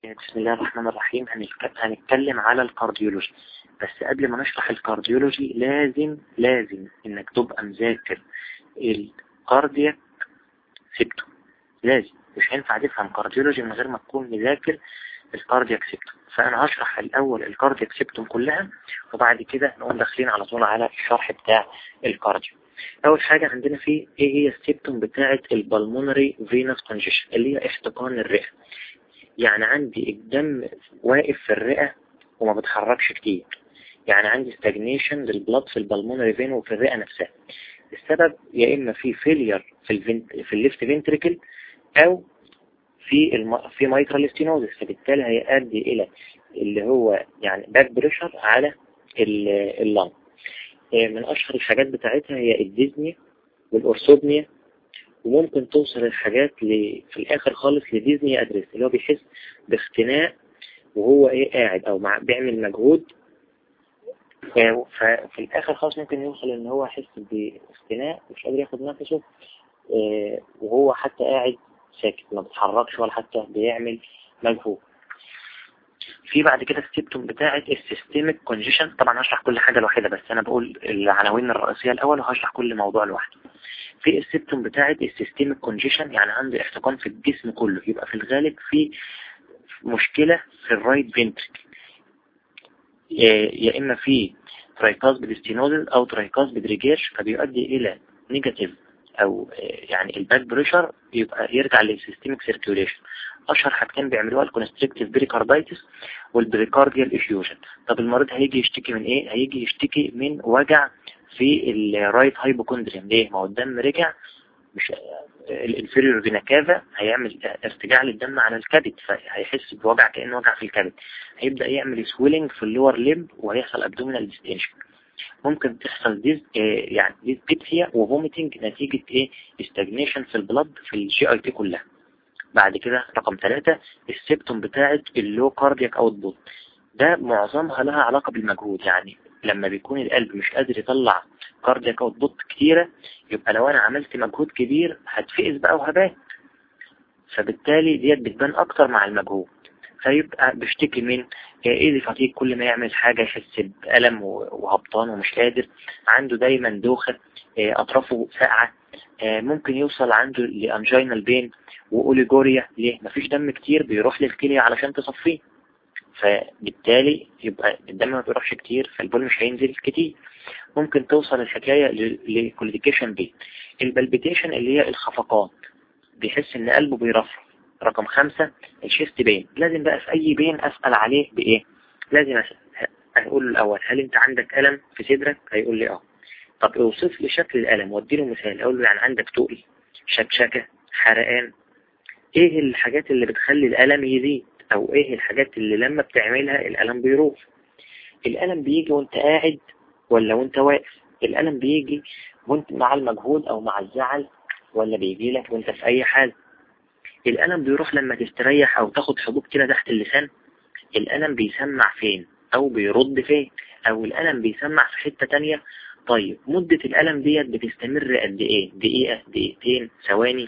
بسم الله الرحمن الرحيم هنتكلم على الكارديولوجي بس قبل ما نشرح الكارديولوجي لازم لازم انك تبقى مذاكر الكاردياك سيبتو لازم مش هينفع تفهم كارديولوجي من غير ما تكون مذاكر الكاردياك سيبتوم فانا هشرح الاول الكاردياك سيبتوم كلها وبعد كده نقوم داخلين على طول على الشرح بتاع الكارديو اول حاجة عندنا في ايه هي السيبتوم بتاعة البلمونري فينوس كونجيشن اللي هي احتقان الرئة يعني عندي الدم واقف في الرئة وما بتحركش كتير يعني عندي ستاجنيشن للبلط في البلمونري فين وفي الرئة نفسها السبب يا اما في فيلير في الفنت في الليفت فينتريكل او في الم... في مايترال ستينوزس فبالتالي هيؤدي الى اللي هو يعني باك بريشر على اللنج من اشهر الحاجات بتاعتها هي الديزني والاورثوبنيا وممكن توصل الحاجات ل... في الاخر خالص لديزني ادريس اللي هو بيحس باختناق وهو ايه قاعد او مع بيعمل مجهود ففي الاخر خالص ممكن يوصل ان هو يحس باختناق مش قادر ياخد نفسه وهو حتى قاعد ساكت ما بيتحركش ولا حتى بيعمل مجهود في بعد كده السيبتوم بتاعة السيستميك كونجيشن طبعا هشرح كل حاجة لوحدها بس انا بقول العناوين الرئيسية الاول وهشرح كل موضوع لوحده في السيبتوم بتاعة السيستميك كونجيشن يعني عنده احتقان في الجسم كله يبقى في الغالب في مشكلة في الرايت فينتريكل يا اما في ترايكاز بدستينوزل او ترايكاز بدريجيرش فبيؤدي الى نيجاتيف او يعني الباك بريشر يبقى يرجع للسيستميك سيركيوليشن اشهر حاجتين بيعملوها الكونستريكتيف بريكاردايتس والبريكارديال افيوجن طب المريض هيجي يشتكي من ايه هيجي يشتكي من وجع في الرايت هايبوكوندريم ليه ما هو الدم رجع مش الانفيريور فينا كافا هيعمل ارتجاع للدم على الكبد فهيحس بوجع كأنه وجع في الكبد هيبدأ يعمل سويلنج في اللور ليمب وهيحصل ابدومينال ديستنشن ممكن تحصل ديز يعني ديسبيبسيا وفوميتنج نتيجة ايه استجنيشن في البلد في الجي اي تي كلها بعد كده رقم ثلاثة السيبتوم بتاعة اللو كاردياك اوتبوت ده معظمها لها علاقة بالمجهود يعني لما بيكون القلب مش قادر يطلع كاردياك اوتبوت كتيرة يبقى لو انا عملت مجهود كبير هتفقس بقى وهبات فبالتالي ديت بتبان اكتر مع المجهود فيبقى بيشتكي من ايدي فاتيك كل ما يعمل حاجة يحس بألم وهبطان ومش قادر عنده دايما دوخة اطرافه ساقعة ممكن يوصل عنده لانجينال بين واوليجوريا ليه مفيش دم كتير بيروح للكلية علشان تصفيه فبالتالي يبقى الدم ما بيروحش كتير فالبول مش هينزل كتير ممكن توصل الحكاية لكوليديكيشن بين البلبيتيشن اللي هي الخفقات بيحس ان قلبه بيرفرف رقم خمسة الشيست بين لازم بقى في اي بين اسأل عليه بايه لازم اسأل هقول له الاول هل انت عندك الم في صدرك هيقول لي اه طب اوصف لي شكل الالم واديله مثال اقول له يعني عندك تقل شكشكة حرقان ايه الحاجات اللي بتخلي الالم يزيد او ايه الحاجات اللي لما بتعملها الالم بيروح الالم بيجي وانت قاعد ولا وانت واقف الالم بيجي وانت مع المجهود او مع الزعل ولا بيجي لك وانت في اي حال الألم بيروح لما تستريح أو تاخد حبوب كده تحت اللسان الألم بيسمع فين أو بيرد فين أو الألم بيسمع في حتة تانية طيب مدة الألم ديت بتستمر قد إيه دقيقة دقيقتين ثواني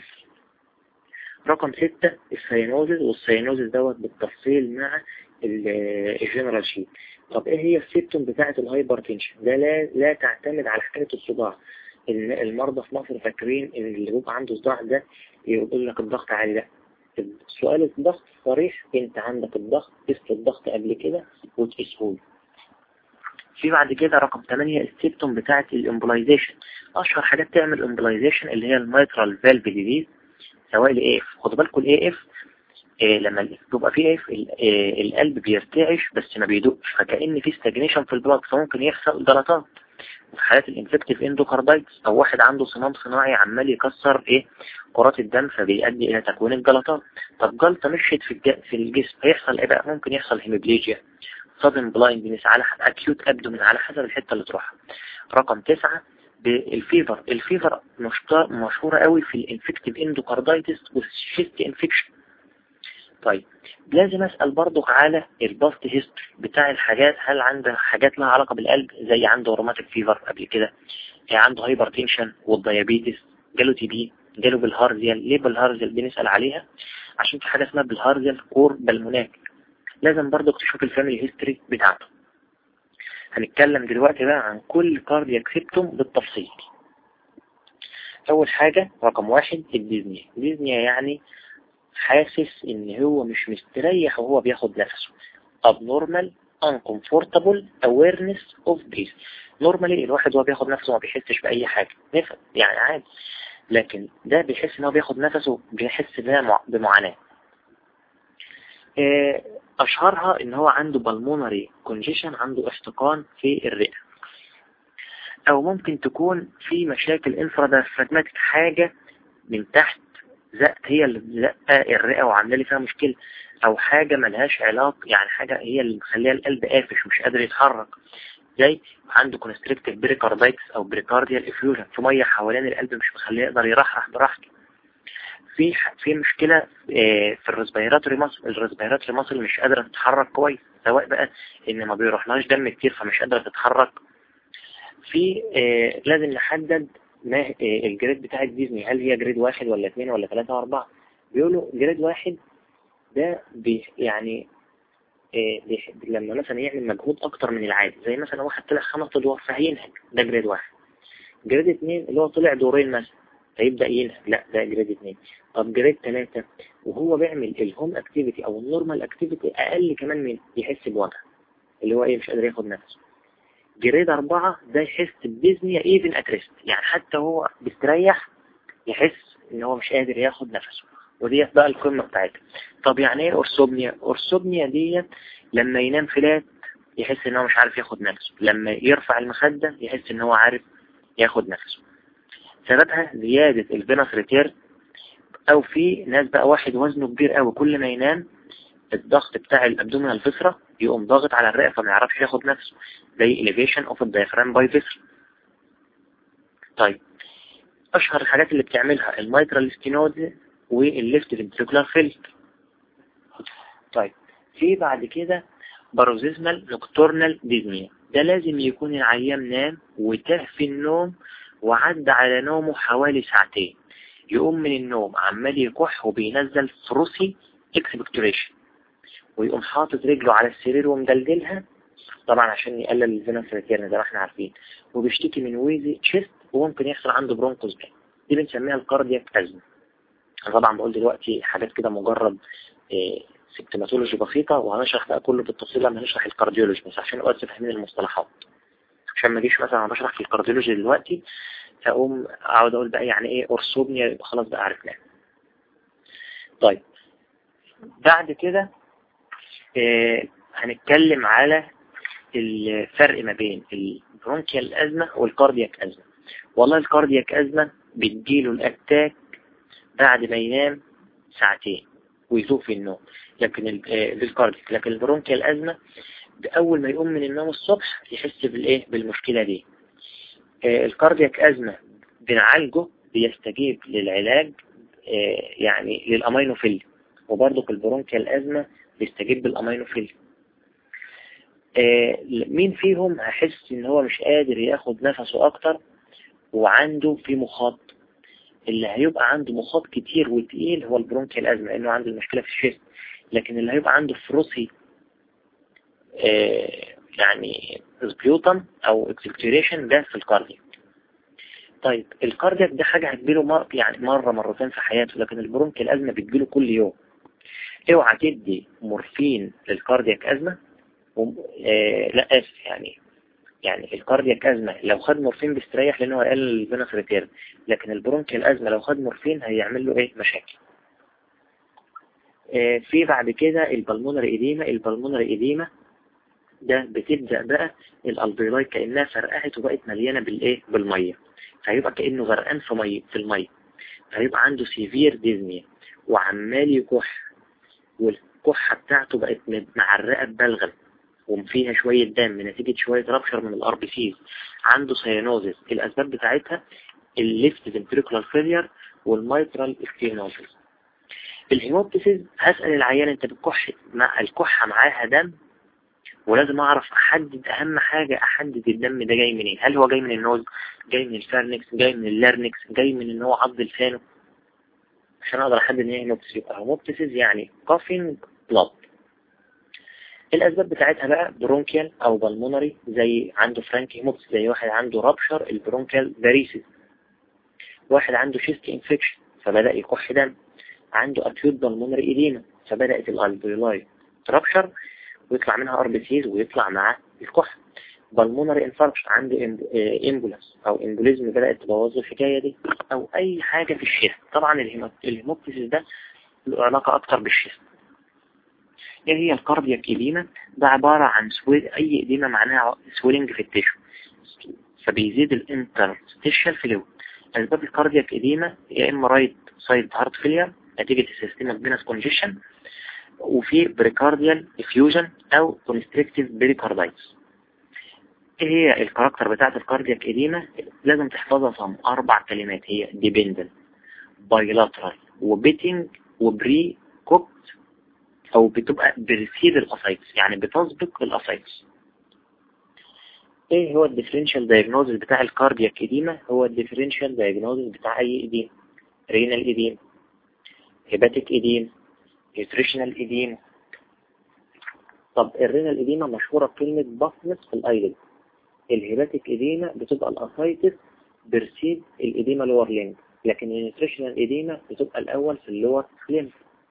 رقم ستة السينوزز والسينوزز دوت بالتفصيل مع الجنرال شيت طب ايه هي السيبتوم بتاعة الهايبر تنشن ده لا, لا تعتمد على حكاية الصداع المرضى في مصر فاكرين ان اللي بيبقى عنده صداع ده يقول لك الضغط عالي لا سؤال الضغط صريح انت عندك الضغط قست الضغط قبل كده وتقيسه في بعد كده رقم 8 السيبتوم بتاعة الامبلايزيشن اشهر حاجات تعمل امبلايزيشن اللي هي الميترال فالف ديزيز سواء الاي اف خدوا بالكم الاي اف إيه لما بيبقى فيه اف إيه القلب بيرتعش بس ما بيدقش فكأن في ستاجنيشن في البلاد فممكن يحصل جلطات في حالات الانفكتيف اندوكاردايتس او واحد عنده صمام صناعي عمال يكسر ايه كرات الدم فبيؤدي الى تكوين الجلطات طب جلطة مشيت في الج... في الجسم هيحصل ايه بقى ممكن يحصل هيموبليجيا صدم بلايندنس على اكيوت ابدومين على حسب الحتة اللي تروحها رقم تسعة بالفيفر الفيفر مشهورة قوي في الانفكتيف اندوكاردايتس والشيست انفكشن طيب لازم اسأل برضك على الباست هيستوري بتاع الحاجات هل عنده حاجات لها علاقة بالقلب زي عنده روماتيك فيفر قبل كده عنده هايبر تنشن والديابيتس جاله تي بي جاله بالهارزيال ليه بالهارزيال بنسأل عليها عشان في حاجة اسمها بالهارزيال كور بالموناك لازم برضو تشوف الفاميلي هيستوري بتاعته هنتكلم دلوقتي بقى عن كل كاردياك سيبتوم بالتفصيل اول حاجة رقم واحد الديزنيا الديزنيا يعني حاسس ان هو مش مستريح وهو بياخد نفسه abnormal uncomfortable awareness of breath normally الواحد وهو بياخد نفسه ما بيحسش بأي حاجة نفس يعني عادي لكن ده بيحس ان هو بياخد نفسه بيحس بمعاناة آه، اشهرها ان هو عنده بالمونري كونجيشن عنده احتقان في الرئة او ممكن تكون في مشاكل انفراديافراجماتيك حاجة من تحت زق هي اللي زقة الرئة وعامله لي فيها مشكلة او حاجة ملهاش علاقة يعني حاجة هي اللي مخليها القلب قافش مش قادر يتحرك زي عنده كونستريكتيف بريكاردايتس او بريكارديال افيوجن في ميه حوالين القلب مش مخليه يقدر يرحرح براحته في في مشكلة آه، في الريسبيراتوري ماسل الريسبيراتوري ماسل مش قادرة تتحرك كويس سواء بقى ان ما بيروحلهاش دم كتير فمش قادرة تتحرك في آه، لازم نحدد ما آه، الجريد بتاع ديزني هل هي جريد واحد ولا اثنين ولا ثلاثة واربعة بيقولوا جريد واحد ده بي يعني لما مثلا يعمل مجهود اكتر من العادي زي مثلا واحد طلع خمس ادوار فهينهج ده جريد واحد جريد اثنين اللي هو طلع دورين مثلا فيبدأ ينهج لا ده جريد اثنين طب جريد ثلاثة وهو بيعمل الهوم اكتيفيتي او النورمال اكتيفيتي اقل كمان من يحس بوجع اللي هو ايه مش قادر ياخد نفسه جريد أربعة ده يحس بديزنيا ايفن اتريست يعني حتى هو بيستريح يحس ان هو مش قادر ياخد نفسه وديت بقى القمة بتاعتها طب يعني ايه اورسوبنيا اورسوبنيا ديت لما ينام فلات يحس ان هو مش عارف ياخد نفسه لما يرفع المخدة يحس ان هو عارف ياخد نفسه سببها زيادة الفينس ريتير او في ناس بقى واحد وزنه كبير قوي كل ما ينام الضغط بتاع الابدومينال الفسرة يقوم ضاغط على الرئة فما يعرفش ياخد نفسه زي elevation of the diaphragm by viscera طيب اشهر الحاجات اللي بتعملها الميترال ستينوز والليفت فنتريكولار فيلت طيب في بعد كده باروزيزمال نوكتورنال ديزنيا ده لازم يكون العيان نام وتاه في النوم وعدى على نومه حوالي ساعتين يقوم من النوم عمال يكح وبينزل فروسي اكسبكتوريشن ويقوم حاطط رجله على السرير ومدلدلها طبعا عشان يقلل الفينوس ريتيرن زي ما احنا عارفين وبيشتكي من ويزي تشيست وممكن يحصل عنده برونكوس دي بنسميها الكاردياك ازمه انا طبعا بقول دلوقتي حاجات كده مجرد إيه سيمتوماتولوجي بسيطة وهنشرح بقى كله بالتفصيل لما نشرح الكارديولوجي بس عشان نبقى فاهمين المصطلحات عشان ما اجيش مثلا انا بشرح في الكارديولوجي دلوقتي فاقوم اقعد اقول بقى يعني ايه اورسوبنيا يبقى خلاص بقى عرفناه طيب بعد كده إيه هنتكلم على الفرق ما بين البرونكيال أزمة والكاردياك أزمة والله الكاردياك أزمة بتجيله الأتاك بعد ما ينام ساعتين ويزوق في النوم لكن بالكارديك آه، لكن البرونكيال أزمة أول ما يقوم من النوم الصبح يحس بالإيه بالمشكلة دي آه، الكاردياك أزمة بنعالجه بيستجيب للعلاج آه، يعني للأمينوفيل وبرضه في البرونكيال أزمة بيستجيب بالأمينوفيل مين فيهم هحس ان هو مش قادر ياخد نفسه اكتر وعنده في مخاط اللي هيبقى عنده مخاط كتير وتقيل هو البرونكيال أزمة لأنه عنده المشكلة في الشيست لكن اللي هيبقى عنده فروسي آه يعني سبيوتم أو اكسكتوريشن ده في الكاردياك طيب الكاردياك ده حاجة هتجيله مر يعني مرة مرتين في حياته لكن البرونكيال أزمة بتجيله كل يوم اوعى تدي مورفين للكاردياك أزمة آه لا اسف يعني يعني الكاردياك أزمة لو خد مورفين بيستريح لأنه هيقلل الفينوس ريتيرن لكن البرونكيال أزمة لو خد مورفين هيعمل له إيه مشاكل آه في بعد كده البلمونري إديمة البلمونري إديمة ده بتبدأ بقى الألبيلاي كأنها فرقعت وبقت مليانة بالإيه بالمية فهيبقى كأنه غرقان في مية في المية فهيبقى عنده سيفير ديزنيا وعمال يكح والكحة بتاعته بقت معرقة ببلغم وفيها شوية دم نتيجة شوية رابشر من الار بي سيز عنده سيانوزيس الأسباب بتاعتها الليفت فنتريكولار فيلير والمايترال ستينوزيس الهيموبتسيز هسأل العيان انت بتكح مع الكحة معاها دم ولازم اعرف احدد اهم حاجة احدد الدم ده جاي منين هل هو جاي من النوز جاي من الفارنكس جاي من اللارنكس جاي من ان هو عض لسانه عشان اقدر احدد ان هي هيموبتسيز هيموبتسيز يعني كافينج بلاد الأسباب بتاعتها بقى برونكيال أو بالمونري زي عنده فرانكي هيموبس زي واحد عنده رابشر البرونكيال فاريسيس واحد عنده شيست انفكشن فبدأ يكح دم عنده اكيوت بالمونري ايديما فبدأت الالفيولاي ترابشر ويطلع منها ار بي سيز ويطلع مع الكح بالمونري انفاركشن عنده امبولاس او امبوليزم بدأت تبوظ الحكاية دي او اي حاجة في الشيست طبعا الهيموبتيسيس ده له علاقة اكتر بالشيست ايه هي الكاردياك ايديما ده عبارة عن سويل اي ايديما معناها سويلنج في التيشو فبيزيد الانترستيشال فلويد اسباب الكاردياك ايديما يا اما رايت سايد هارت فيلير نتيجة السيستم فينس كونجيشن وفي بريكارديال افيوجن او كونستريكتيف بريكاردايتس ايه هي الكاركتر بتاعت الكاردياك ايديما لازم تحفظها في اربع كلمات هي ديبندنت بايلاترال وبيتنج وبري كوكت او بتبقى بريسيد الاسايتس يعني بتسبق الاسايتس ايه هو الديفرنشال دايجنوزس بتاع الكاردياك ايديما هو الديفرنشال دايجنوزس بتاع اي ايديم رينال ايديم هيباتيك ايديم نيوتريشنال ايديم طب الرينال ايديما مشهورة بكلمة بافنس في الايلد الهيباتيك ايديما بتبقى الاسايتس برسيد الايديما لور لينج لكن النيوتريشنال ايديما بتبقى الاول في اللور لينج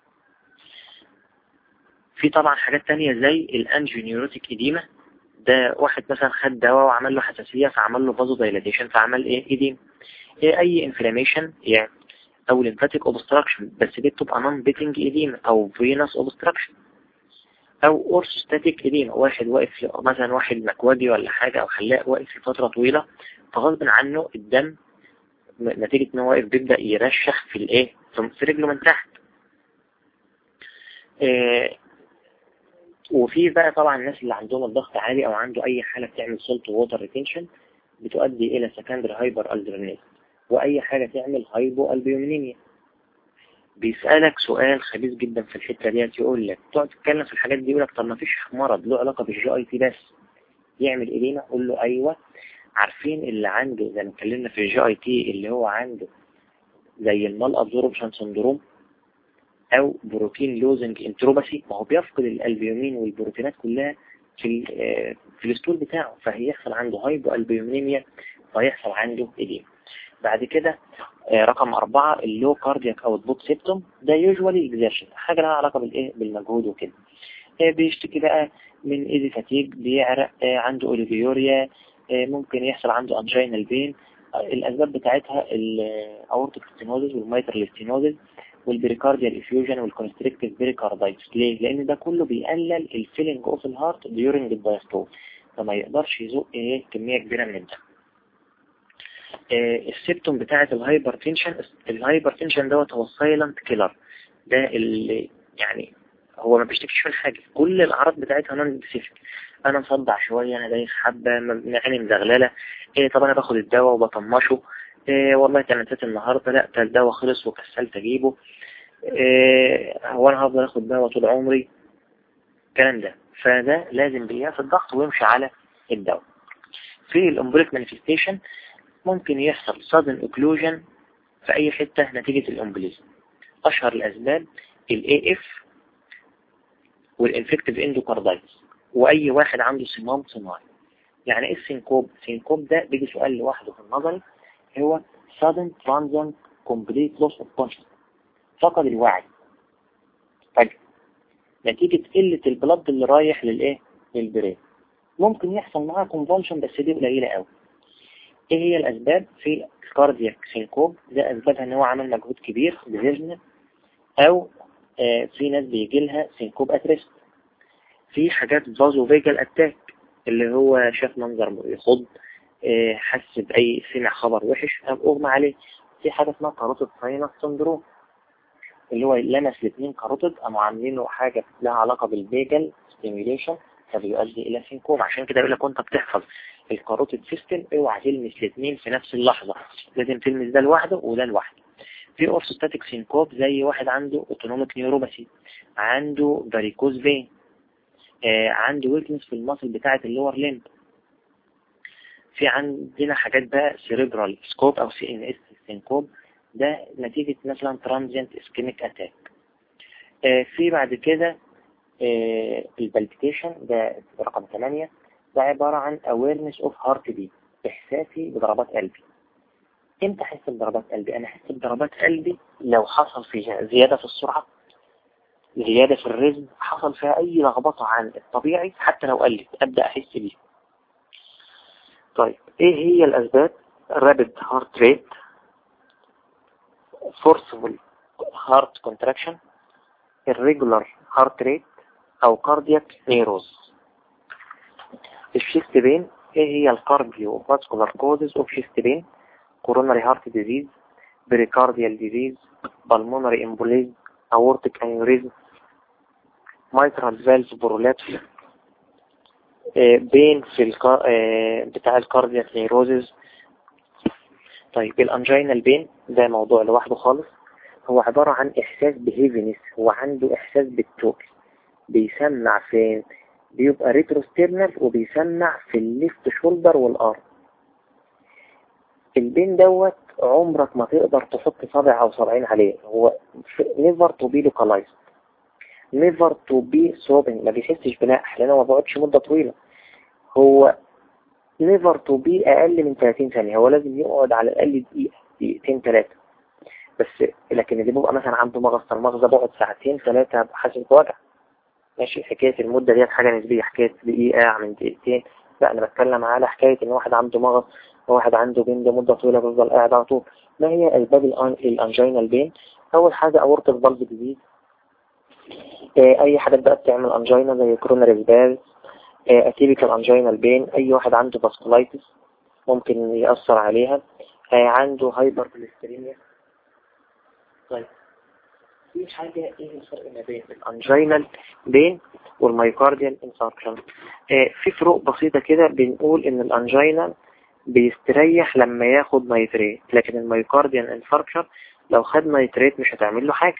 في طبعا حاجات تانية زي الانجيونيوروتيك ايديما ده واحد مثلا خد دواء وعمل له حساسية فعمل له فازو دايلاتيشن فعمل ايه ايديم إيه اي انفلاميشن يعني او ليمفاتيك اوبستراكشن بس دي بتبقى نون بيتنج ايديم او فينس اوبستراكشن او اورثوستاتيك ايديم واحد واقف مثلا واحد مكواجي ولا حاجة او حلاق واقف لفترة طويلة فغصب عنه الدم نتيجة ان هو واقف بيبدأ يرشخ في الايه في رجله من تحت إيه وفي بقى طبعا الناس اللي عندهم الضغط عالي او عنده اي حالة بتعمل سولت ووتر ريتنشن بتؤدي الى سكندري هايبر الدرينيز واي حاجة تعمل هايبو البيومينيميا بيسألك سؤال خبيث جدا في الحتة ديت يقول لك تقعد تتكلم في الحاجات دي يقول لك طب ما فيش مرض له علاقة بالجي اي تي بس يعمل ايدينا قول له ايوه عارفين اللي عنده زي ما اتكلمنا في الجي اي تي اللي هو عنده زي المال ابزوربشن سندروم او بروتين لوزنج انتروباسي ما هو بيفقد الالبيومين والبروتينات كلها في في الستول بتاعه فهيحصل عنده هايبو البيومينيميا فهيحصل عنده ايديم بعد كده رقم أربعة اللو كاردياك أو البوت سيبتوم ده يوجوالي اكزيرشن حاجة لها علاقة بالإيه بالمجهود وكده بيشتكي بقى من ايدي فاتيج بيعرق عنده اوليفيوريا ممكن يحصل عنده انجينال بين الأسباب بتاعتها الأورتيك ستينوزز والميترال ستينوزز والبريكارديال افيوجن والكونستريكتيف بريكاردايتس ليه؟ لأن ده كله بيقلل الفيلنج اوف الهارت ديورنج الدايستول فما يقدرش يزق ايه كمية كبيرة من الدم آه السيبتوم بتاعة الهايبرتنشن الهايبرتنشن دوت هو السايلنت كيلر ده اللي يعني هو ما بيشتكيش من حاجة كل الأعراض بتاعتها نون سبيسيفيك أنا مصدع شوية أنا دايخ حبة عيني مزغللة إيه طب أنا باخد الدواء وبطمشه إيه والله تنسيت النهاردة لا ده الدواء خلص وكسلت أجيبه إيه هو أنا هفضل أخد دواء طول عمري الكلام ده فده لازم بيقاس الضغط ويمشي على الدواء في الامبوليك مانيفستيشن ممكن يحصل sudden occlusion في أي حتة نتيجة الامبوليزم أشهر الأسباب ال AF والانفكتيف اندوكاردايتس وأي واحد عنده صمام صناعي يعني ايه السينكوب؟ السينكوب ده بيجي سؤال لوحده في النظري هو sudden transient complete loss of consciousness فقد الوعي فجأة نتيجة قلة البلد اللي رايح للايه للبرين ممكن يحصل معاه كونفولشن بس دي قليلة قوي ايه هي الاسباب في الكاردياك سينكوب ده اسبابها ان هو عمل مجهود كبير بذهن او آه في ناس بيجي لها سينكوب اتريست في حاجات فازو فيجال اتاك اللي هو شاف منظر يخض آه حس باي سمع خبر وحش اغمى عليه في حاجة اسمها كاروتيد ساينس سندروم اللي هو لمس الاثنين كاروتيد قاموا عاملين حاجة لها علاقة بالفيجال ستيميوليشن فبيؤدي الى سينكوب عشان كده يقول لك وانت بتحفظ الكاروتيد سيستم اوعى تلمس الاثنين في نفس اللحظة لازم تلمس ده لوحده وده لوحده في اورثوستاتيك سينكوب زي واحد عنده اوتونوميك نيوروباثي عنده فاريكوز فين آه عنده ويكنس في المصل بتاعة اللور ليمب في عندنا حاجات بقى سيريبرال سكوب او سي ان اس سينكوب ده نتيجة مثلا ترانزيانت اسكيميك اتاك آه في بعد كده البالبيتيشن ده رقم 8 ده عبارة عن awareness of heart beat إحساسي بضربات قلبي امتى أحس بضربات قلبي أنا أحس بضربات قلبي لو حصل فيها زيادة في السرعة زيادة في الرزم حصل فيها أي لخبطة عن الطبيعي حتى لو قلت أبدأ أحس بيه طيب إيه هي الأسباب rapid heart rate forceful heart contraction irregular heart rate أو cardiac neurose الشيست بين ايه هي الكارديو فاسكولار كوزز اوف شيست بين كوروناري هارت ديزيز بريكارديال ديزيز بالمونري امبوليز اورتيك انيوريزم مايترال فالف برولابس بين في الكا... بتاع الكاردياك نيروزز طيب الانجينال بين ده موضوع لوحده خالص هو عبارة عن احساس بهيفينس هو عنده احساس بالتوك بيسمع فين بيبقى ريتروستيرنال وبيسمع في الليفت شولدر والارم البين دوت عمرك ما تقدر تحط صابع او صابعين عليه هو نيفر تو بي لوكالايزد نيفر تو بي سوبنج ما بيحسش بنقح لانه ما بيقعدش مدة طويلة هو نيفر تو بي اقل من 30 ثانية هو لازم يقعد على الاقل دقيقة دقيقتين ثلاثة بس لكن اللي بيبقى مثلا عنده مغص المغص ده بقعد ساعتين ثلاثة حاسس بوجع ماشي حكاية المدة ديت حاجة نسبية حكاية دقيقة من دقيقتين لا أنا بتكلم على حكاية إن واحد عنده مغص وواحد عنده بين ده مدة طويلة بيفضل قاعد على طول ما هي أسباب الأنجينال بين أول حاجة أورت البلب ديزيز أي حاجات بقى بتعمل أنجينا زي كروناري سباز أتيبيكال أنجينال بين أي واحد عنده فاسكولايتس ممكن يأثر عليها عنده هايبر كوليستريميا طيب في حاجة ايه الفرق ما بين الانجينال بين والمايوكارديال انفاركشن آه في فروق بسيطة كده بنقول ان الانجينال بيستريح لما ياخد نيتريت لكن المايوكارديال انفاركشن لو خد نيتريت مش هتعمل له حاجة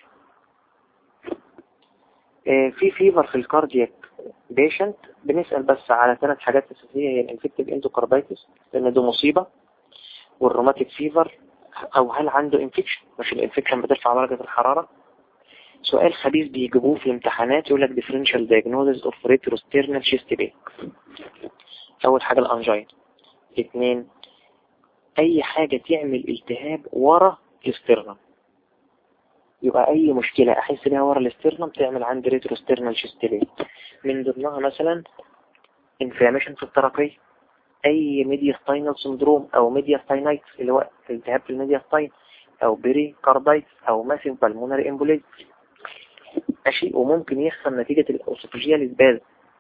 آه في فيفر في الكاردياك بيشنت بنسأل بس على ثلاث حاجات أساسية هي الانفكتيف اندوكاردايتس لأن ده مصيبة والروماتيك فيفر أو هل عنده انفكشن مش الانفكشن بترفع درجة الحرارة سؤال خبيث بيجيبوه في الامتحانات يقول لك differential diagnosis of retrosternal chest pain أول حاجة الأنجين اثنين أي حاجة تعمل التهاب ورا الاسترنم يبقى أي مشكلة أحس بيها ورا الاسترنم تعمل عندي retrosternal chest pain من ضمنها مثلا inflammation في الترقية أي ميدياستاينال سندروم أو ميدياستاينايتس اللي هو التهاب في الميدياستاين أو بري كاردايتس أو ماسيف بالمونري امبوليز ماشي وممكن يحصل نتيجة الأوسوفاجية للباز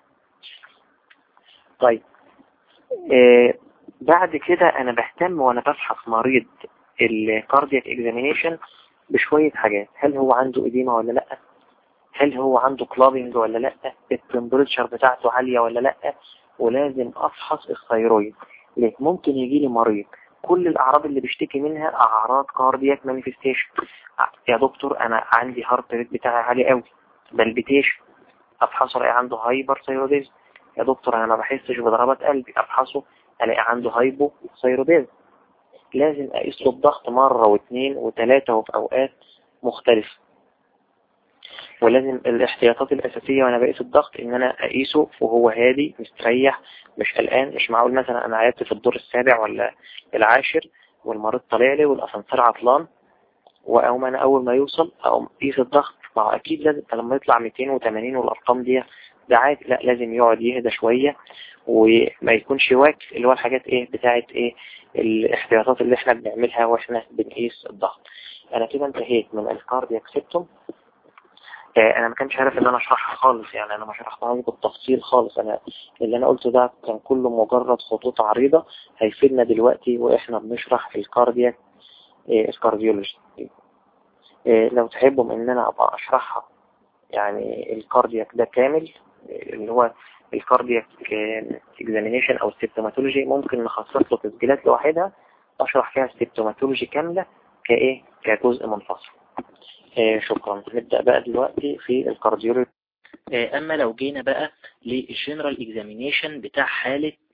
طيب آه بعد كده أنا بهتم وأنا بفحص مريض الكاردياك اكزامينيشن بشوية حاجات هل هو عنده إديمة ولا لأ هل هو عنده كلابينج ولا لأ التمبريتشر بتاعته عالية ولا لأ ولازم أفحص الثيرويد ليه ممكن يجي لي مريض كل الأعراض اللي بيشتكي منها أعراض كاردياك مانيفستيشن يا دكتور أنا عندي هارت ريت بتاعي عالي قوي بلبيتيشن أفحصه ألاقي عنده هايبر ثيروديز يا دكتور أنا ما بحسش بضربات قلبي أفحصه ألاقي عنده هايبو ثيروديز لازم أقيس له الضغط مرة واثنين وثلاثة وفي أوقات مختلفة ولازم الاحتياطات الأساسية وأنا بقيس الضغط إن أنا أقيسه وهو هادي مستريح مش قلقان مش معقول مثلا أنا عيادتي في الدور السابع ولا العاشر والمريض طالع لي والأسانسير عطلان وأقوم أنا أول ما يوصل أقوم قيس الضغط ما هو أكيد لازم لما يطلع 280 والأرقام دي ده عادي لا لازم يقعد يهدى شوية وما يكونش واقف اللي هو الحاجات ايه بتاعت ايه الاحتياطات اللي احنا بنعملها واحنا بنقيس الضغط انا كده انتهيت من الكاردياك سيبتوم انا ما كانش عارف ان انا اشرحها خالص يعني انا ما شرحتهاش بالتفصيل خالص انا اللي انا قلته ده كان كله مجرد خطوط عريضة هيفيدنا دلوقتي واحنا بنشرح الكاردياك الكارديولوجي لو تحبوا ان انا ابقى اشرحها يعني الكاردياك ده كامل اللي هو الكاردياك اكزامينيشن او السيبتوماتولوجي ممكن نخصص له تسجيلات لوحدها اشرح فيها السيبتوماتولوجي كاملة كايه كجزء منفصل آه شكرا نبدأ بقى دلوقتي في الكارديولوجي آه اما لو جينا بقى للجنرال اكزامينيشن بتاع حالة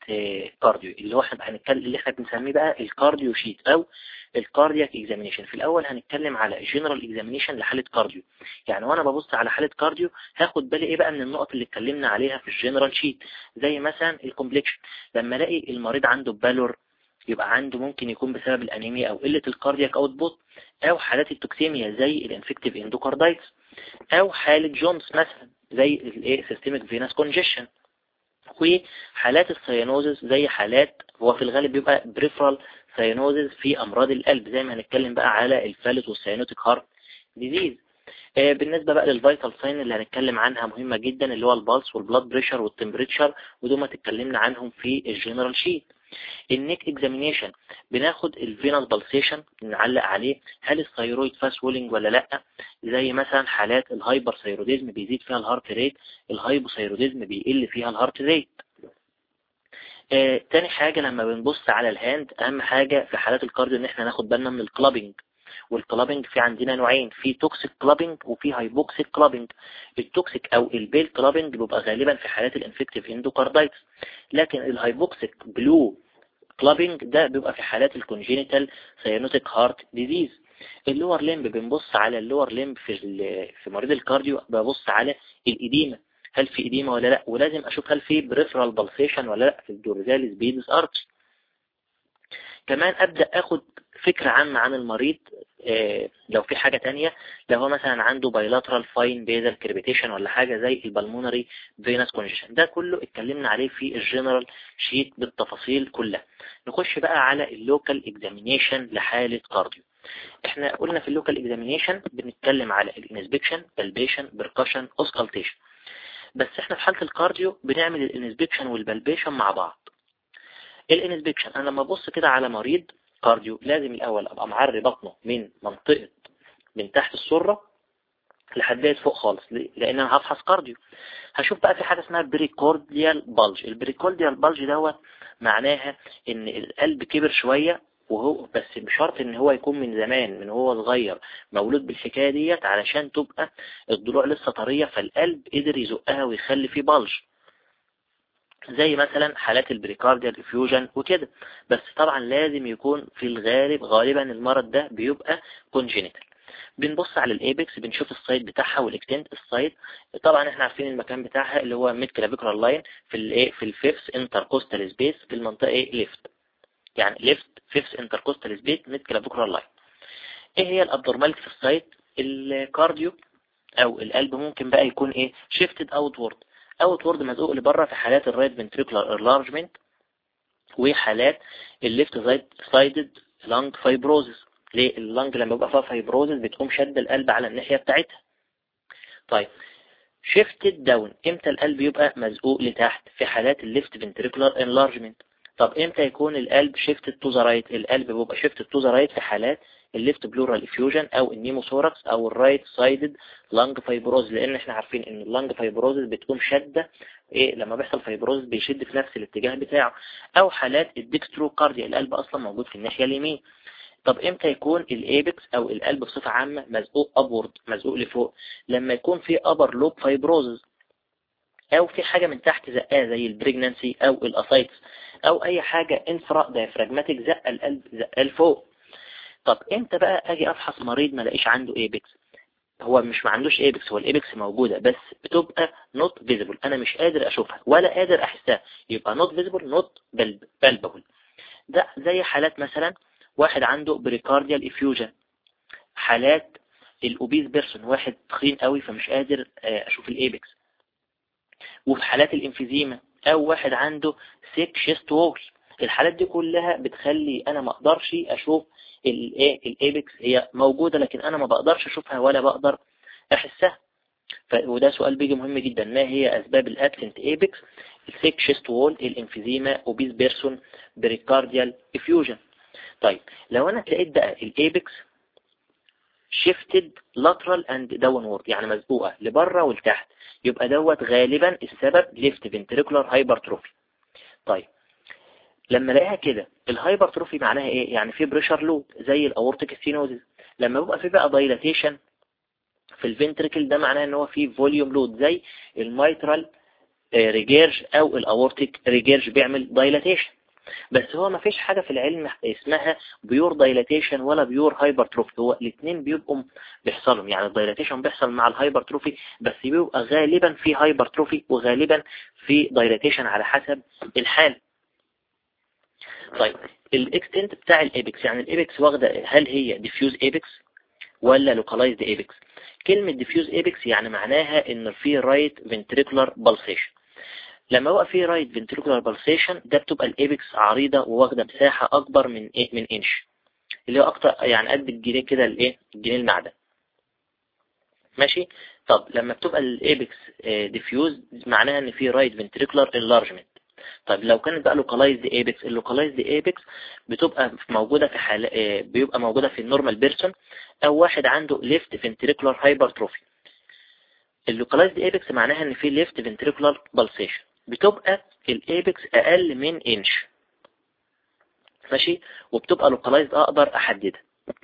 كارديو اللي هو احنا هنتكلم اللي احنا بنسميه بقى الكارديو شيت او الكاردياك اكزامينيشن في الاول هنتكلم على جنرال اكزامينيشن لحالة كارديو يعني وانا ببص على حالة كارديو هاخد بالي ايه بقى من النقط اللي اتكلمنا عليها في الجنرال شيت زي مثلا الكومبلكشن لما الاقي المريض عنده بالور يبقى عنده ممكن يكون بسبب الانيميا او قلة الكاردياك اوتبوت او حالات التوكسيميا زي الانفكتيف اندوكاردايتس او حالة جونز مثلا زي الايه سيستميك فيناس كونجيشن وحالات السيانوزس زي حالات هو في الغالب بيبقى بريفرال سيانوزس في امراض القلب زي ما هنتكلم بقى على الفالت والسيانوتيك هارت ديزيز بالنسبة بقى للفيتال ساين اللي هنتكلم عنها مهمة جدا اللي هو البالس والبلاد بريشر والتمبريتشر ودول ما تتكلمنا عنهم في الجنرال شيت النيك اكزامينيشن بناخد الفينال بالسيشن نعلق عليه هل الثيرويد فاس وولينج ولا لا زي مثلا حالات الهايبر ثيروديزم بيزيد فيها الهارت ريت الهايبوثيروديزم بيقل فيها الهارت ريت آه تاني حاجة لما بنبص على الهاند اهم حاجة في حالات الكارديو ان احنا ناخد بالنا من الكلابنج والكلابنج في عندنا نوعين في توكسيك كلابنج وفي هايبوكسيك كلابنج التوكسيك او البيل كلابنج بيبقى غالبا في حالات الانفكتيف اندوكاردايتس لكن الهايبوكسيك بلو كلابنج ده بيبقى في حالات الكونجينيتال سيانوتيك هارت ديزيز اللور ليمب بنبص على اللور ليمب في في مريض الكارديو ببص على الإديمة هل في إديمة ولا لا ولازم أشوف هل في بريفرال بالسيشن ولا لا في الدورزاليس بيدس ارتش كمان أبدأ أخد فكرة عامة عن المريض إيه لو في حاجة تانية لو هو مثلا عنده بايلاترال فاين بيزل كريبيتيشن ولا حاجة زي البلمونري فينس كونجيشن ده كله اتكلمنا عليه في الجنرال شيت بالتفاصيل كلها نخش بقى على اللوكال اكزامينيشن لحالة كارديو احنا قلنا في اللوكال اكزامينيشن بنتكلم على الانسبكشن بالبيشن بركشن اوسكالتيشن بس احنا في حالة الكارديو بنعمل الانسبكشن والبالبيشن مع بعض الانسبكشن انا لما ابص كده على مريض كارديو لازم الأول أبقى معري بطنه من منطقة من تحت السرة لحد فوق خالص لأن أنا هفحص كارديو هشوف بقى في حاجة اسمها بريكورديال بالج البريكورديال بالج دوت معناها إن القلب كبر شوية وهو بس بشرط ان هو يكون من زمان من هو صغير مولود بالحكاية ديت علشان تبقى الضلوع لسه طرية فالقلب قدر يزقها ويخلي فيه بلج زي مثلا حالات البريكارديال افيوجن وكده بس طبعا لازم يكون في الغالب غالبا المرض ده بيبقى كونجينيتال بنبص على الايبكس بنشوف السايد بتاعها والاكتنت السايد طبعا احنا عارفين المكان بتاعها اللي هو ميد كلافيكولار لاين في الايه في الفيفس انتركوستال سبيس في المنطقه ايه ليفت يعني ليفت فيفس انتركوستال سبيس ميد كلافيكولار لاين ايه هي الابنورماليتي في السايد الكارديو او القلب ممكن بقى يكون ايه شيفتد اوتورد اوتورد مزقوق لبره في حالات الرايت فنتريكولار انلارجمنت وحالات الليفت سايدد لانج فايبروزس ليه اللانج لما بيبقى فيها فايبروزس بتقوم شد القلب على الناحية بتاعتها طيب شيفتد داون امتى القلب يبقى مزقوق لتحت في حالات الليفت فنتريكولار انلارجمنت طب امتى يكون القلب شيفتد تو ذا رايت القلب بيبقى شيفتد تو ذا رايت في حالات الليفت بلورال افيوجن او النيموثوركس او الرايت سايدد لانج فايبروز لان احنا عارفين ان اللانج فايبروز بتقوم شدة ايه لما بيحصل فايبروز بيشد في نفس الاتجاه بتاعه او حالات الديكسترو كارديا القلب اصلا موجود في الناحية اليمين طب امتى يكون الايبكس او القلب بصفة عامة مزقوق ابورد مزقوق لفوق لما يكون في ابر لوب فايبروزز او في حاجة من تحت زقاه زي البريجنانسي او الاسايتس او اي حاجة انفرا دايفراجماتيك زق القلب زقاه لفوق طب امتى بقى اجي افحص مريض ما لاقيش عنده ايبكس هو مش ما عندوش ايبكس هو الايبكس موجودة بس بتبقى نوت فيزيبل انا مش قادر اشوفها ولا قادر احسها يبقى نوت فيزيبل نوت بالبابل ده زي حالات مثلا واحد عنده بريكارديال افيوجن حالات الاوبيز بيرسون واحد تخين قوي فمش قادر اشوف الايبكس وفي حالات الانفيزيما او واحد عنده سيك شيست وول الحالات دي كلها بتخلي انا ما اقدرش اشوف الايه الايبكس هي موجودة لكن انا ما بقدرش اشوفها ولا بقدر احسها وده سؤال بيجي مهم جدا ما هي اسباب الابسنت ايبكس السيك شيست وول الانفيزيما اوبيز بيرسون بريكارديال افيوجن طيب لو انا لقيت بقى الايبكس shifted lateral and downward يعني مزقوقة لبره ولتحت يبقى دوت غالبا السبب left ventricular hypertrophy طيب لما الاقيها كده الهايبرتروفي معناها ايه يعني في بريشر لود زي الاورتيك ستينوزيس لما بيبقى في بقى دايلاتيشن في الفنتريكل ده معناه ان هو في فوليوم لود زي الميترال ريجيرج او الاورتيك ريجيرج بيعمل دايلاتيشن بس هو ما فيش حاجة في العلم اسمها بيور دايلاتيشن ولا بيور هايبرتروفي هو الاثنين بيبقوا بيحصلوا يعني الدايلاتيشن بيحصل مع الهايبرتروفي بس بيبقى غالبا في هايبرتروفي وغالبا في دايلاتيشن على حسب الحال طيب الاكستنت بتاع الايبكس يعني الايبكس واخده هل هي ديفيوز ايبكس ولا لوكالايزد ايبكس كلمة ديفيوز ايبكس يعني معناها ان في رايت فنتريكولار بالسيشن لما بقى في رايت فنتريكولار بالسيشن ده بتبقى الايبكس عريضة وواخدة مساحة اكبر من ايه من انش اللي هو اكتر يعني قد الجنيه كده الايه الجنيه المعدن ماشي طب لما بتبقى الايبكس ديفيوز معناها ان في رايت فنتريكولار انلارجمنت طيب لو كانت بقى لوكالايزد ايبكس اللوكالايزد ايبكس بتبقى موجودة في حال بيبقى موجودة في النورمال بيرسون او واحد عنده ليفت فنتريكولار هايبرتروفي اللوكالايزد ايبكس معناها ان في ليفت فنتريكولار بالسيشن بتبقى الايبكس اقل من انش ماشي وبتبقى لوكالايزد اقدر احددها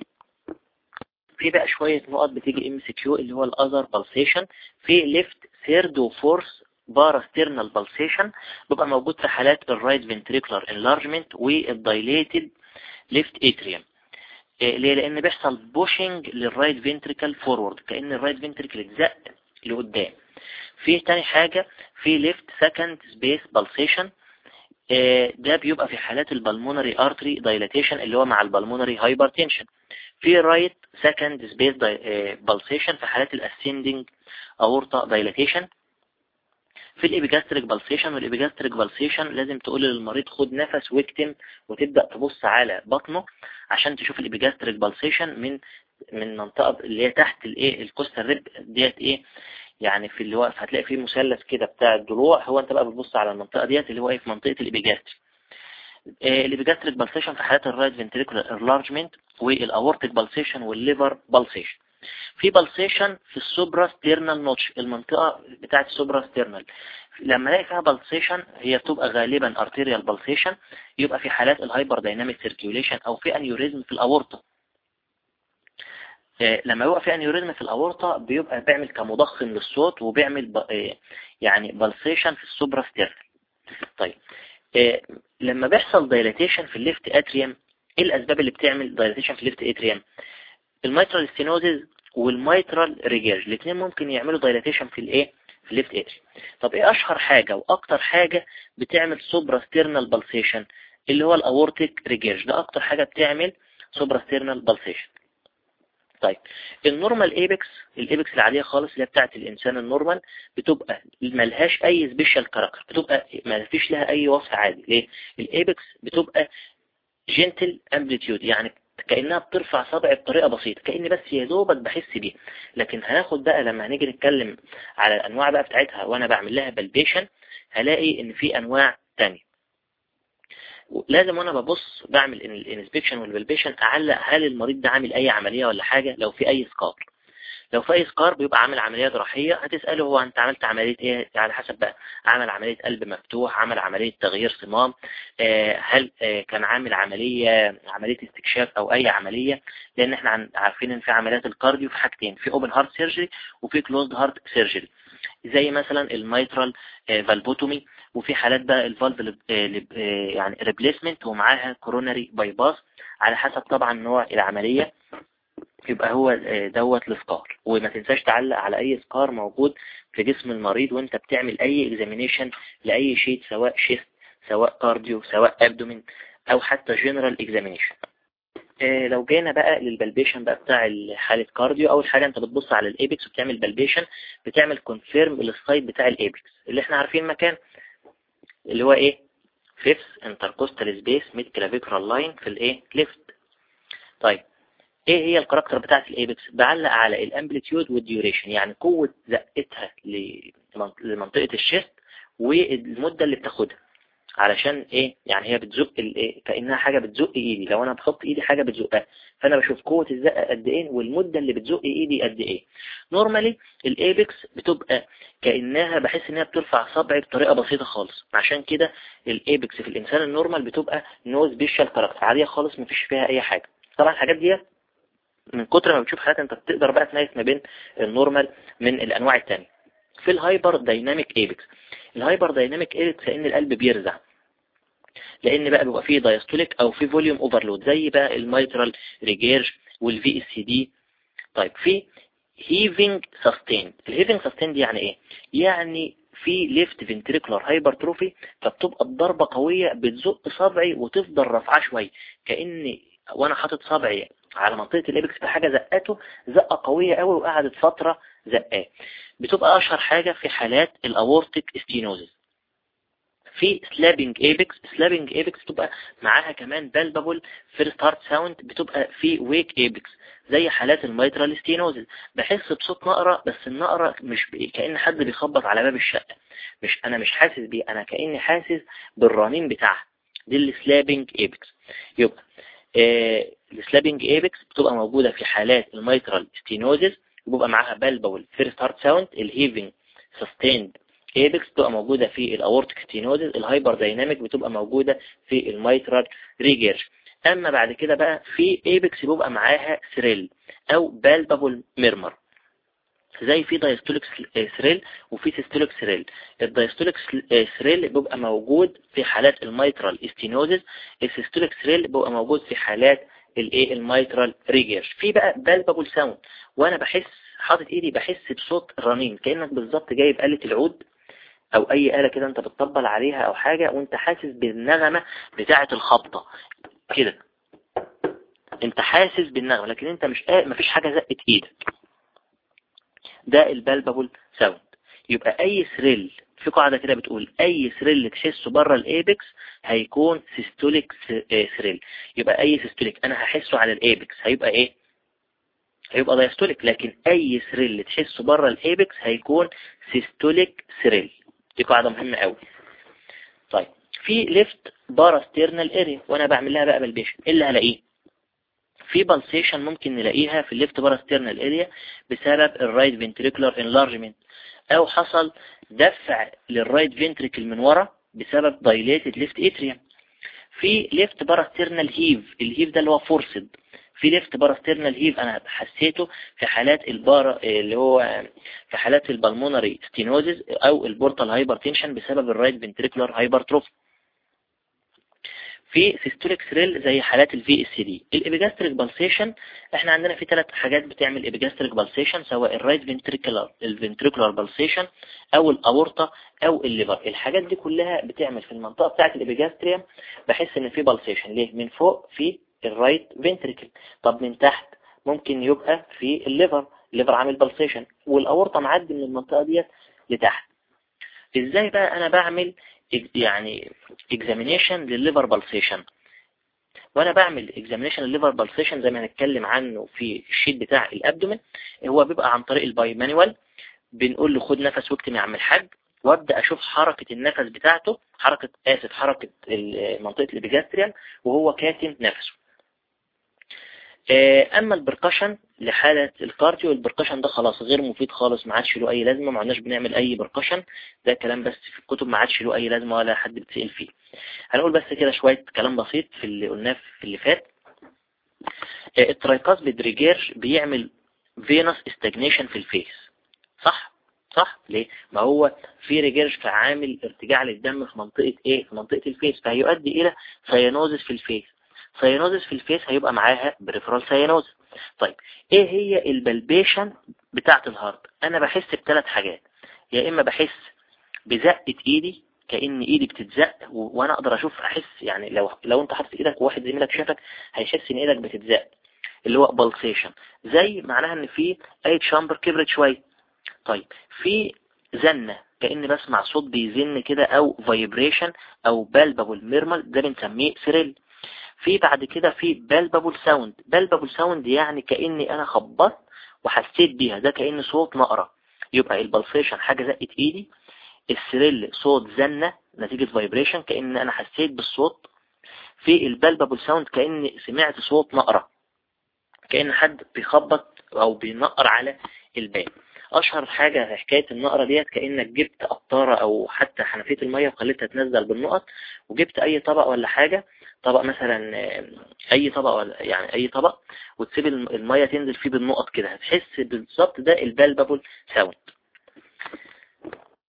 في بقى شوية نقط بتيجي ام سي كيو اللي هو الاذر بالسيشن في ليفت ثيرد وفورث باراسترنال بالسيشن بيبقى موجود في حالات الرايت فنتريكولار انلارجمنت والدايليتد ليفت اتريوم ليه لان بيحصل بوشنج للرايت فنتريكل فورورد كأن الرايت فنتريكل اتزق لقدام في تاني حاجة في ليفت سكند سبيس بالسيشن ده بيبقى في حالات البلمونري ارتري دايلاتيشن اللي هو مع البلمونري هايبرتنشن في رايت سكند سبيس بالسيشن في حالات الاسندنج اورتا دايلاتيشن في الابيجاستريك بالسيشن والابيجاستريك بالسيشن لازم تقول للمريض خد نفس واكتم وتبدأ تبص على بطنه عشان تشوف الابيجاستريك بالسيشن من من منطقة اللي هي تحت الايه الكوستال ريب ديت ايه يعني في اللي واقف هتلاقي فيه مثلث كده بتاع الضلوع هو انت بقى بتبص على المنطقة ديت اللي هو ايه في منطقة الابيجاستريك الابيجاستريك بالسيشن في حالات الرايت فنتريكولار انلارجمنت والاورتيك بالسيشن والليفر بالسيشن في بالسيشن في السوبرا ستيرنال نوتش المنطقة بتاعت السوبرا ستيرنال لما الاقي فيها بالسيشن هي بتبقى غالبا ارتيريال بالسيشن يبقى في حالات الهايبر دايناميك سيركيوليشن او في انيوريزم في الاورطة لما يبقى في انيوريزم في الاورطة بيبقى بيعمل كمضخم للصوت وبيعمل ب... يعني بالسيشن في السوبرا ستيرنال طيب لما بيحصل دايلاتيشن في الليفت اتريوم ايه الاسباب اللي بتعمل دايلاتيشن في الليفت اتريوم الميترال ستينوزيز والميترال ريجيرج الاثنين ممكن يعملوا دايلاتيشن في الايه في الليفت اتريوم طب ايه اشهر حاجة واكتر حاجة بتعمل سوبرا ستيرنال بالسيشن اللي هو الاورتيك ريجيرج ده اكتر حاجة بتعمل سوبرا ستيرنال بالسيشن طيب النورمال ايبكس الايبكس العادية خالص اللي هي بتاعت الانسان النورمال بتبقى ملهاش اي سبيشال كاركتر بتبقى ما فيش لها اي وصف عادي ليه الايبكس بتبقى جنتل امبليتيود يعني كأنها بترفع صبعي بطريقة بسيطة كأني بس يا دوبك بحس بيه لكن هناخد بقى لما هنيجي نتكلم على الأنواع بقى بتاعتها وأنا بعمل لها بلبيشن هلاقي إن في أنواع تانية لازم وانا ببص بعمل الانسبكشن والبلبيشن اعلق هل المريض ده عامل اي عملية ولا حاجة لو في اي سكار لو في اي سكار بيبقى عامل عملية جراحية هتسأله هو انت عملت عملية ايه على حسب بقى عمل عملية قلب مفتوح عمل عملية تغيير صمام هل كان عامل عملية عملية استكشاف او اي عملية لان احنا عارفين ان في عمليات الكارديو في حاجتين في اوبن هارت سيرجري وفي كلوزد هارت سيرجري زي مثلا الميترال فالبوتومي وفي حالات بقى الفالف يعني ريبليسمنت ومعاها كوروناري باي باس على حسب طبعا نوع العملية يبقى هو دوت السكار وما تنساش تعلق على اي سكار موجود في جسم المريض وانت بتعمل اي اكزامينيشن لاي شيء سواء شيست سواء كارديو سواء ابدومين او حتى جنرال اكزامينيشن لو جينا بقى للبلبيشن بقى بتاع حالة كارديو اول حاجة انت بتبص على الايبكس وبتعمل بلبيشن بتعمل كونفيرم للسايد بتاع الايبكس اللي احنا عارفين مكان اللي هو ايه فيفث انتركوستال سبيس ميد كلافيكرال لاين في الايه ليفت طيب ايه هي الكاركتر بتاعت الايبكس بعلق على الامبليتيود والديوريشن يعني قوة زقتها لمنطقة الشيست والمدة اللي بتاخدها علشان ايه يعني هي بتزق الايه كأنها حاجة بتزق ايدي لو انا بحط ايدي حاجة بتزقها فانا بشوف قوة الزقة قد ايه والمدة اللي بتزق ايدي قد ايه نورمالي الايبكس بتبقى كأنها بحس انها بترفع صبعي بطريقة بسيطة خالص عشان كده الايبكس في الانسان النورمال بتبقى نو سبيشال كاركتر عادية خالص مفيش فيها اي حاجة طبعا الحاجات دي من كتر ما بتشوف حاجات انت بتقدر بقى تميز ما بين النورمال من الانواع التانية في الهايبر دايناميك ايبكس الهايبر دايناميك ايبكس لان القلب بيرزع لان بقى بيبقى فيه دايستوليك او فيه فوليوم اوفرلود زي بقى الميترال ريجيرج والفي اس دي طيب في هيفنج سستين الهيفنج سستين دي يعني ايه يعني في ليفت فنتريكولار هايبرتروفي فبتبقى الضربة قوية بتزق صبعي وتفضل رافعه شوية كأن وانا حاطط صبعي على منطقة الابكس في حاجة زقته زقة قوية قوي وقعدت فترة زقاه بتبقى اشهر حاجة في حالات الاورتيك ستينوزيس في سلابنج ايبكس سلابنج ايبكس بتبقى معاها كمان بالبابل فيرست هارت ساوند بتبقى في ويك ايبكس زي حالات الميترال ستينوزز بحس بصوت نقرة بس النقرة مش كأن حد بيخبط على باب الشقة مش انا مش حاسس بيه انا كأني حاسس بالرنين بتاعها دي السلابنج ايبكس يبقى آه السلابنج ايبكس بتبقى موجودة في حالات الميترال ستينوزز وبيبقى معاها بالبابل فيرست هارت ساوند الهيفنج سستيند ايبكس بتبقى موجودة في الاورتيك ستينوزز الهايبر دايناميك بتبقى موجودة في الميترال ريجيرج اما بعد كده بقى في ايبكس بيبقى معاها ثريل او بالبابل ميرمر زي في دايستوليك ثريل وفي سيستوليك ثريل الدايستوليك ثريل بيبقى موجود في حالات الميترال ستينوزز السيستوليك ثريل بيبقى موجود في حالات الايه الميترال ريجيرج في بقى بالبابل ساوند وانا بحس حاطط ايدي بحس بصوت رنين كأنك بالظبط جايب آلة العود او اي آلة كده انت بتطبل عليها او حاجة وانت حاسس بالنغمة بتاعة الخبطة كده انت حاسس بالنغمة لكن انت مش قا... مفيش حاجة زقت ايدك ده البالبابل ساوند يبقى اي ثريل في قاعدة كده بتقول اي ثريل تحسه بره الايبكس هيكون سيستوليك ثريل يبقى اي سيستوليك انا هحسه على الايبكس هيبقى ايه هيبقى دايستوليك لكن اي ثريل تحسه بره الايبكس هيكون سيستوليك ثريل دي قاعدة مهمة قوي طيب في ليفت باراستيرنال اريا وانا بعمل لها بقى بالبيشن ايه اللي هلاقيه في بالسيشن ممكن نلاقيها في الليفت باراستيرنال اريا بسبب الرايت فنتريكولار انلارجمنت او حصل دفع للرايت فنتريكل من ورا بسبب دايليتد ليفت اتريا في ليفت باراستيرنال هيف الهيف ده اللي هو فورسد في ليفت باراستيرنال هيف انا حسيته في حالات البارا اللي هو في حالات البلمونري ستينوزيس او البورتال هايبرتنشن بسبب الرايت فنتريكولار هايبرتروفي في سيستوليك ثريل زي حالات الفي اس دي الابيجاستريك بالسيشن احنا عندنا في ثلاث حاجات بتعمل ابيجاستريك بالسيشن سواء الرايت فنتريكولار الفنتريكولار بالسيشن او الاورطه او الليفر الحاجات دي كلها بتعمل في المنطقه بتاعه الابيجاستريم بحس ان في بالسيشن ليه من فوق في الرايت فنتريكل طب من تحت ممكن يبقى في الليفر الليفر عامل بالسيشن والاورطه معدي من المنطقه ديت لتحت ازاي بقى انا بعمل يعني examination للليفر بالسيشن وانا بعمل examination للليفر بالسيشن زي ما هنتكلم عنه في الشيت بتاع الابدومن هو بيبقى عن طريق الباي مانوال بنقول له خد نفس واكتم يا عم الحاج وابدا اشوف حركة النفس بتاعته حركة اسف حركة منطقة الابيجاستريال وهو كاتم نفسه اما البركشن لحالة الكارديو البركشن ده خلاص غير مفيد خالص ما عادش له اي لازمة ما عدناش بنعمل اي بركشن ده كلام بس في الكتب ما عادش له اي لازمة ولا حد بتسأل فيه هنقول بس كده شوية كلام بسيط في اللي قلناه في اللي فات الترايكاز بدريجير بيعمل فينوس استجنيشن في الفيس صح صح ليه ما هو في ريجيرج فعامل ارتجاع للدم في منطقة ايه في منطقة الفيس فهيؤدي الى سيانوزس في الفيس سيانوزس في الفيس هيبقى معاها بريفرال سيانوزس طيب ايه هي البلبيشن بتاعة الهارت انا بحس بثلاث حاجات يا اما بحس بزقة ايدي كأن ايدي بتتزق وانا اقدر اشوف احس يعني لو لو انت حاطط ايدك وواحد زميلك شافك هيحس ان ايدك بتتزق اللي هو بالسيشن زي معناها ان في اي شامبر كبرت شوية طيب في زنة كأن بسمع صوت بيزن كده او فايبريشن او بالبابل ميرمال ده بنسميه سيريل في بعد كده في بالبابل ساوند بالبابل ساوند يعني كأني انا خبطت وحسيت بيها ده كأن صوت نقرة يبقى البلسيشن حاجة زقت ايدي السريل صوت زنة نتيجة فايبريشن كأن انا حسيت بالصوت في البالبابل ساوند كأن سمعت صوت نقرة كأن حد بيخبط او بينقر على الباب اشهر حاجة في حكاية النقرة ديت كأنك جبت قطارة او حتى حنفية المية وخليتها تنزل بالنقط وجبت اي طبق ولا حاجة طبق مثلا اي طبق ولا يعني اي طبق وتسيب المية تنزل فيه بالنقط كده هتحس بالظبط ده البالبابل ساوند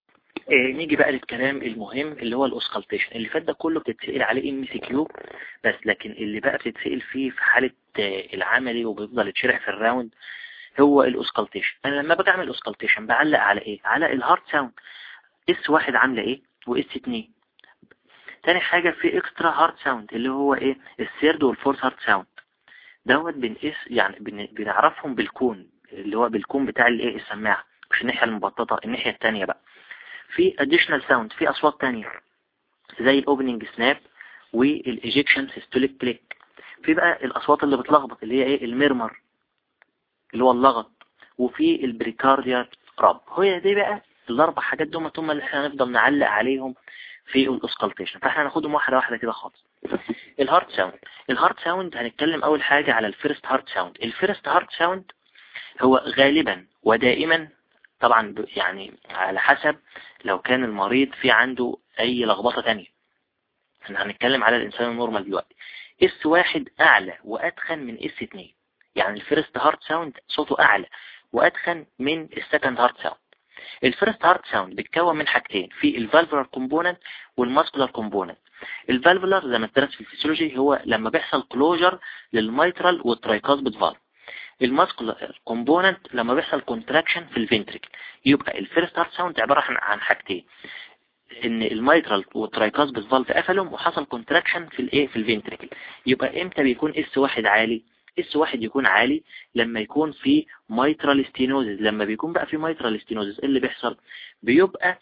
إيه نيجي بقى للكلام المهم اللي هو الاوسكالتيشن اللي فات ده كله بتتسأل عليه ام سي كيو بس لكن اللي بقى بتتسأل فيه في حالة آه، العملي وبيفضل يتشرح في الراوند هو الاوسكالتيشن انا لما باجي اعمل اوسكالتيشن بعلق على ايه على الهارت ساوند اس واحد عاملة ايه واس اتنين تاني حاجة في اكسترا هارت ساوند اللي هو ايه الثيرد والفورث هارت ساوند دوت بنقيس يعني بنعرفهم بالكون اللي هو بالكون بتاع الايه السماعة مش الناحية المبططة الناحية التانية بقى في additional sound في أصوات تانية زي الاوبننج سناب والايجيكشن سيستوليك كليك في بقى الأصوات اللي بتلخبط اللي هي ايه الميرمر اللي هو اللغط وفي البريكارديا راب هي دي بقى الأربع حاجات دول هم اللي احنا هنفضل نعلق عليهم في الاسكالتيشن فاحنا هناخدهم واحدة واحدة كده خالص الهارت ساوند الهارت ساوند هنتكلم أول حاجة على الفيرست هارت ساوند الفيرست هارت ساوند هو غالبا ودائما طبعا يعني على حسب لو كان المريض في عنده اي لخبطة تانية احنا هنتكلم على الانسان النورمال دلوقتي اس واحد اعلى وادخن من اس اتنين يعني الفيرست هارت ساوند صوته اعلى وادخن من السكند هارت ساوند الفيرست هارت ساوند بيتكون من حاجتين في الفالفولار كومبوننت والماسكولار كومبوننت الفالفولار زي ما اتدرس في الفسيولوجي هو لما بيحصل كلوجر للميترال والترايكاسبيد فالف الماسكولار كومبوننت لما بيحصل كونتراكشن في الفنتريكل يبقى الفيرست هارت ساوند عبارة عن حاجتين ان الميترال والترايكاسبس فالف قفلهم وحصل كونتراكشن في الايه في الفنتريكل يبقى امتى بيكون اس واحد عالي اس واحد يكون عالي لما يكون في ميترال ستينوزز لما بيكون بقى في ميترال ستينوزز ايه اللي بيحصل بيبقى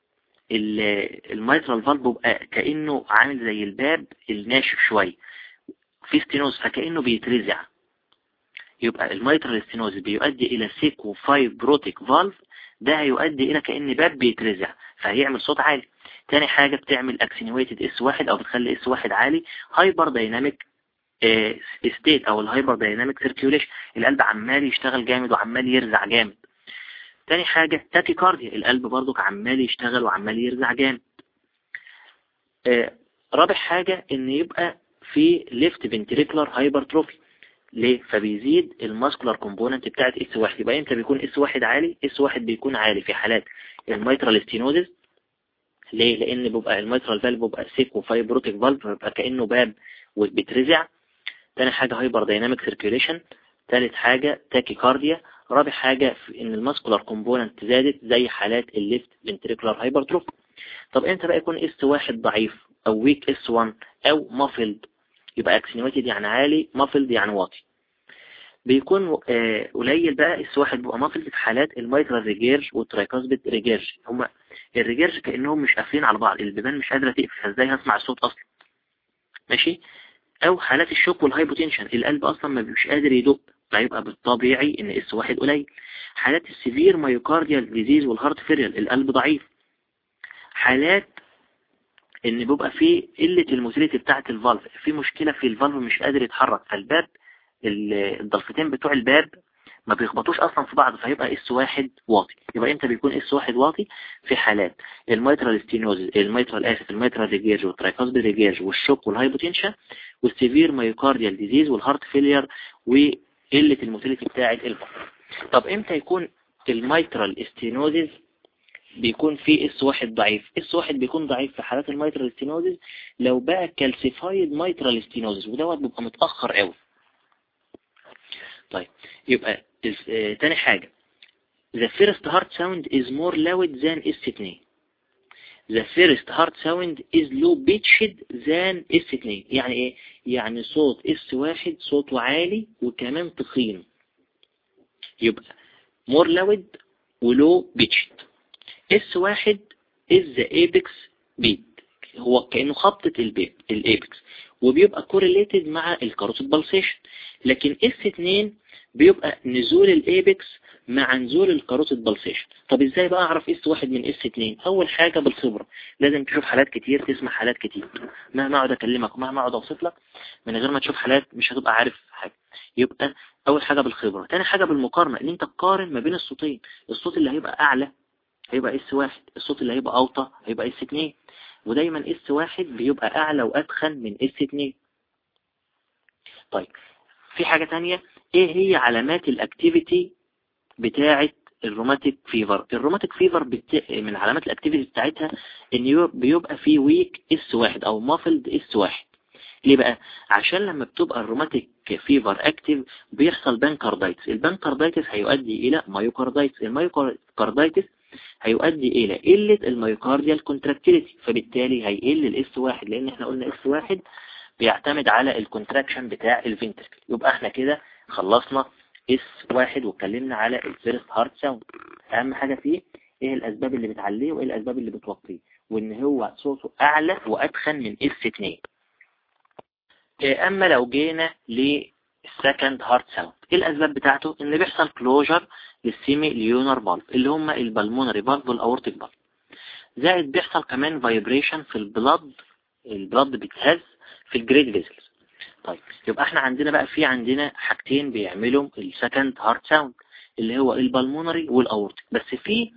الميترال فالف بيبقى كأنه عامل زي الباب الناشف شوية في ستينوز فكأنه بيترزع يبقى الميترال ستينوز بيؤدي الى سيكو بروتيك فالف ده هيؤدي الى كأن باب بيترزع فهيعمل صوت عالي تاني حاجة بتعمل اكسينويتد اس واحد او بتخلي اس واحد عالي هايبر دايناميك ستيت او الهايبر دايناميك سيركيوليشن القلب عمال يشتغل جامد وعمال يرزع جامد تاني حاجة تاكيكارديا القلب برضك عمال يشتغل وعمال يرزع جامد آه، رابع حاجة ان يبقى في ليفت فنتريكولار هايبرتروفي ليه فبيزيد الماسكولار كومبوننت بتاعت اس واحد يبقى امتى بيكون اس واحد عالي اس واحد بيكون عالي في حالات الميترال ستينوزز ليه لان بيبقى الميترال فالف بيبقى سيك وفايبروتيك فالف بيبقى كانه باب وبيترزع تاني حاجة هايبر دايناميك سيركيوليشن تالت حاجة تاكيكارديا رابع حاجة في ان الماسكولار كومبوننت زادت زي حالات الليفت فنتريكولار هايبرتروفي طب امتى بقى يكون اس واحد ضعيف او ويك اس 1 او مافلد يبقى اكسنويتد يعني عالي مافلد يعني واطي بيكون آه، قليل بقى اس واحد بيبقى مافلد في حالات الميترال ريجيرج والترايكاسبيد ريجيرج هما الريجيرج كأنهم مش قافلين على بعض البيبان مش قادرة تقفل فازاي هسمع الصوت اصلا ماشي او حالات الشوك والهايبوتنشن القلب اصلا ما بيبقاش قادر يدق فيبقى بالطبيعي ان اس واحد قليل حالات السيفير مايوكارديال ديزيز والهارت فيريال القلب ضعيف حالات ان بيبقى في قلة الموتيليتي بتاعة الفالف في مشكلة في الفالف مش قادر يتحرك فالباب الضلفتين بتوع الباب ما بيخبطوش اصلا في بعض فهيبقى اس واحد واطي يبقى امتى بيكون اس واحد واطي في حالات الميترال ستينوز الميترال اسف الميترال ريجيرج والترايكوزبي ريجيرج والشوك والهايبوتنشن والسيفير مايوكارديال ديزيز والهارت فيلير وقلة الموتيليتي بتاعة الفالف طب امتى يكون الميترال ستينوزز بيكون في اس واحد ضعيف اس واحد بيكون ضعيف في حالات الميترال ستينوزز لو بقى كالسيفايد ميترال ستينوزز ودوت بيبقى متأخر قوي طيب يبقى اه تاني حاجة the first heart sound is more loud than S2 the first heart sound is low pitched than S2 يعني ايه يعني صوت S1 صوته عالي وكمان تخين يبقى more loud ولو pitched اس واحد is the apex beat هو كأنه خبطة البيب الايبكس وبيبقى correlated مع الكاروتيد بالسيشن لكن اس اتنين بيبقى نزول الايبكس مع نزول الكاروتيد بالسيشن طب ازاي بقى اعرف اس واحد من اس اتنين اول حاجة بالخبرة لازم تشوف حالات كتير تسمع حالات كتير مهما اقعد اكلمك ومهما اقعد اوصف لك من غير ما تشوف حالات مش هتبقى عارف حاجة يبقى اول حاجة بالخبرة تاني حاجة بالمقارنة ان انت تقارن ما بين الصوتين الصوت اللي هيبقى اعلى هيبقى اس واحد الصوت اللي هيبقى اوطى هيبقى اس اتنين ودايما اس واحد بيبقى اعلى وادخن من اس اتنين طيب في حاجة تانية ايه هي علامات الاكتيفيتي بتاعة الروماتيك فيفر الروماتيك فيفر بت... من علامات الاكتيفيتي بتاعتها ان بيبقى فيه ويك اس واحد او مافلد اس واحد ليه بقى عشان لما بتبقى الروماتيك فيفر اكتيف بيحصل بانكاردايتس البانكاردايتس هيؤدي الى مايوكاردايتس المايوكاردايتس هيؤدي الى قلة المايوكارديال كونتراكتيليتي فبالتالي هيقل الاس واحد لان احنا قلنا اس واحد بيعتمد على الكونتراكشن بتاع الفنتركل يبقى احنا كده خلصنا اس واحد واتكلمنا على الفيرست هارت ساوند اهم حاجة فيه ايه الاسباب اللي بتعليه وايه الاسباب اللي بتوطيه وان هو صوته اعلى وادخن من اس 2 اما لو جينا للسكند هارت ساوند ايه الاسباب بتاعته ان بيحصل كلوجر للسيمي ليونر بالف اللي هم البلمونري بالف والاورتيك بالف زائد بيحصل كمان فايبريشن في البلد البلد بيتهز في الجريد فيزلز طيب يبقى احنا عندنا بقى في عندنا حاجتين بيعملوا السكند هارت ساوند اللي هو البلمونري والاورتيك بس في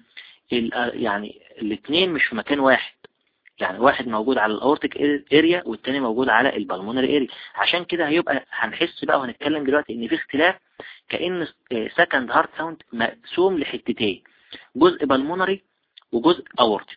يعني الاثنين مش في مكان واحد يعني واحد موجود على الاورتيك اريا والتاني موجود على البلمونري اريا عشان كده هيبقى هنحس بقى وهنتكلم دلوقتي ان في اختلاف كأن سكند هارت ساوند مقسوم لحتتين جزء بلمونري وجزء اورتيك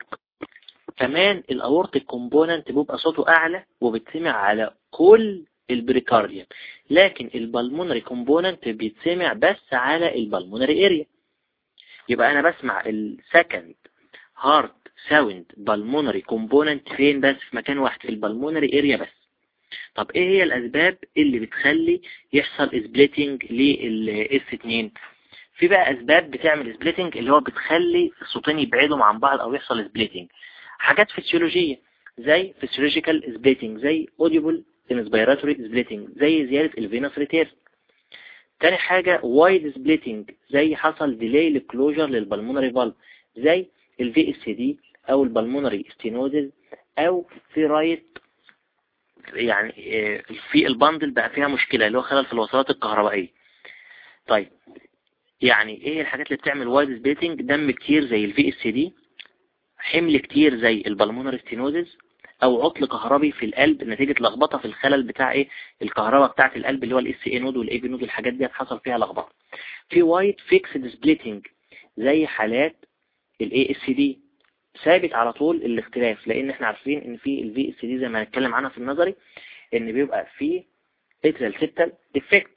كمان الاورتيك كومبوننت بيبقى صوته اعلى وبتسمع على كل البريكارديوم لكن البلمونري كومبوننت بيتسمع بس على البلمونري اريا يبقى انا بسمع السكند هارت ساوند بالمونري كومبوننت فين بس في مكان واحد في البلمونري اريا بس طب ايه هي الاسباب اللي بتخلي يحصل سبليتنج للاس 2 في بقى اسباب بتعمل سبليتنج اللي هو بتخلي الصوتين يبعدوا عن بعض او يحصل سبليتنج حاجات فيسيولوجية زي فيسيولوجيكال سبليتنج زي اوديبل انسبيراتوري سبليتنج زي زيادة الفينوس ريتير تاني حاجة وايد سبليتنج زي حصل ديلي للكلوجر للبلمونري فالف زي الفي اس دي او البلمونري ستينوزز او في رايت يعني في البندل بقى فيها مشكلة اللي هو خلل في الوصلات الكهربائية طيب يعني ايه الحاجات اللي بتعمل وايد سبليتنج دم كتير زي الفي اس دي حمل كتير زي البلمونري ستينوزز او عطل كهربي في القلب نتيجة لخبطة في الخلل بتاع ايه الكهرباء بتاعة القلب اللي هو الاس اي نود والاي بي نود الحاجات دي حصل فيها لخبطة في وايد فيكسد سبليتنج زي حالات الاي اس دي ثابت على طول الاختلاف لان احنا عارفين ان في الفي اس دي زي ما هنتكلم عنها في النظري ان بيبقى في اترال سيبتال ديفكت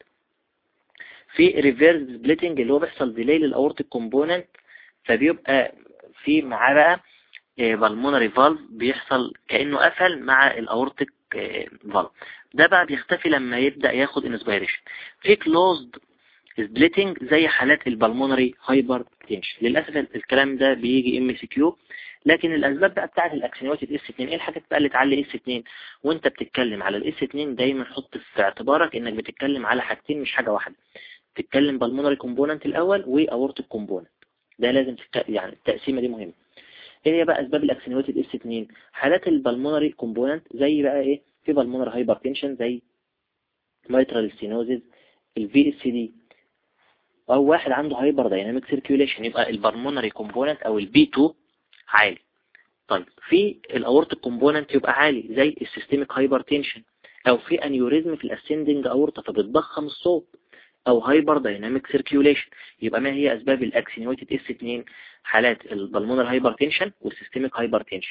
في ريفيرس سبليتنج اللي هو بيحصل ديلي للاورتيك كومبوننت فبيبقى في معاه بقى بالمونري فالف بيحصل كأنه قفل مع الاورتيك فالف ده بقى بيختفي لما يبدأ ياخد انسبيريشن في كلوزد سبليتنج زي حالات البلمونري هايبر تنشن للأسف الكلام ده بيجي ام سي كيو لكن الأسباب بقى بتاعت الاكسنواتد اس 2 ايه الحاجات بقى اللي تعلي اس 2 وانت بتتكلم على الاس 2 دايما حط في اعتبارك انك بتتكلم على حاجتين مش حاجة واحدة تتكلم بالمونري كومبوننت الاول واورتيك كومبوننت ده لازم تتك... يعني التقسيمة دي مهمة ايه هي بقى اسباب الاكسنواتد اس 2 حالات البلمونري كومبوننت زي بقى ايه في بالمونري هايبر تنشن زي مايترال ستينوزز الفي اس دي او واحد عنده هايبر دايناميك سيركيوليشن يبقى البلمونري كومبوننت او البي 2 عالي طيب في الاورتيك كومبوننت يبقى عالي زي السيستميك هايبر تنشن او في انيوريزم في الاسندنج اورتا فبتضخم الصوت او هايبر دايناميك سيركيوليشن يبقى ما هي اسباب الاكسنويتد اس 2 حالات البلمونر هايبر تنشن والسيستميك هايبر تنشن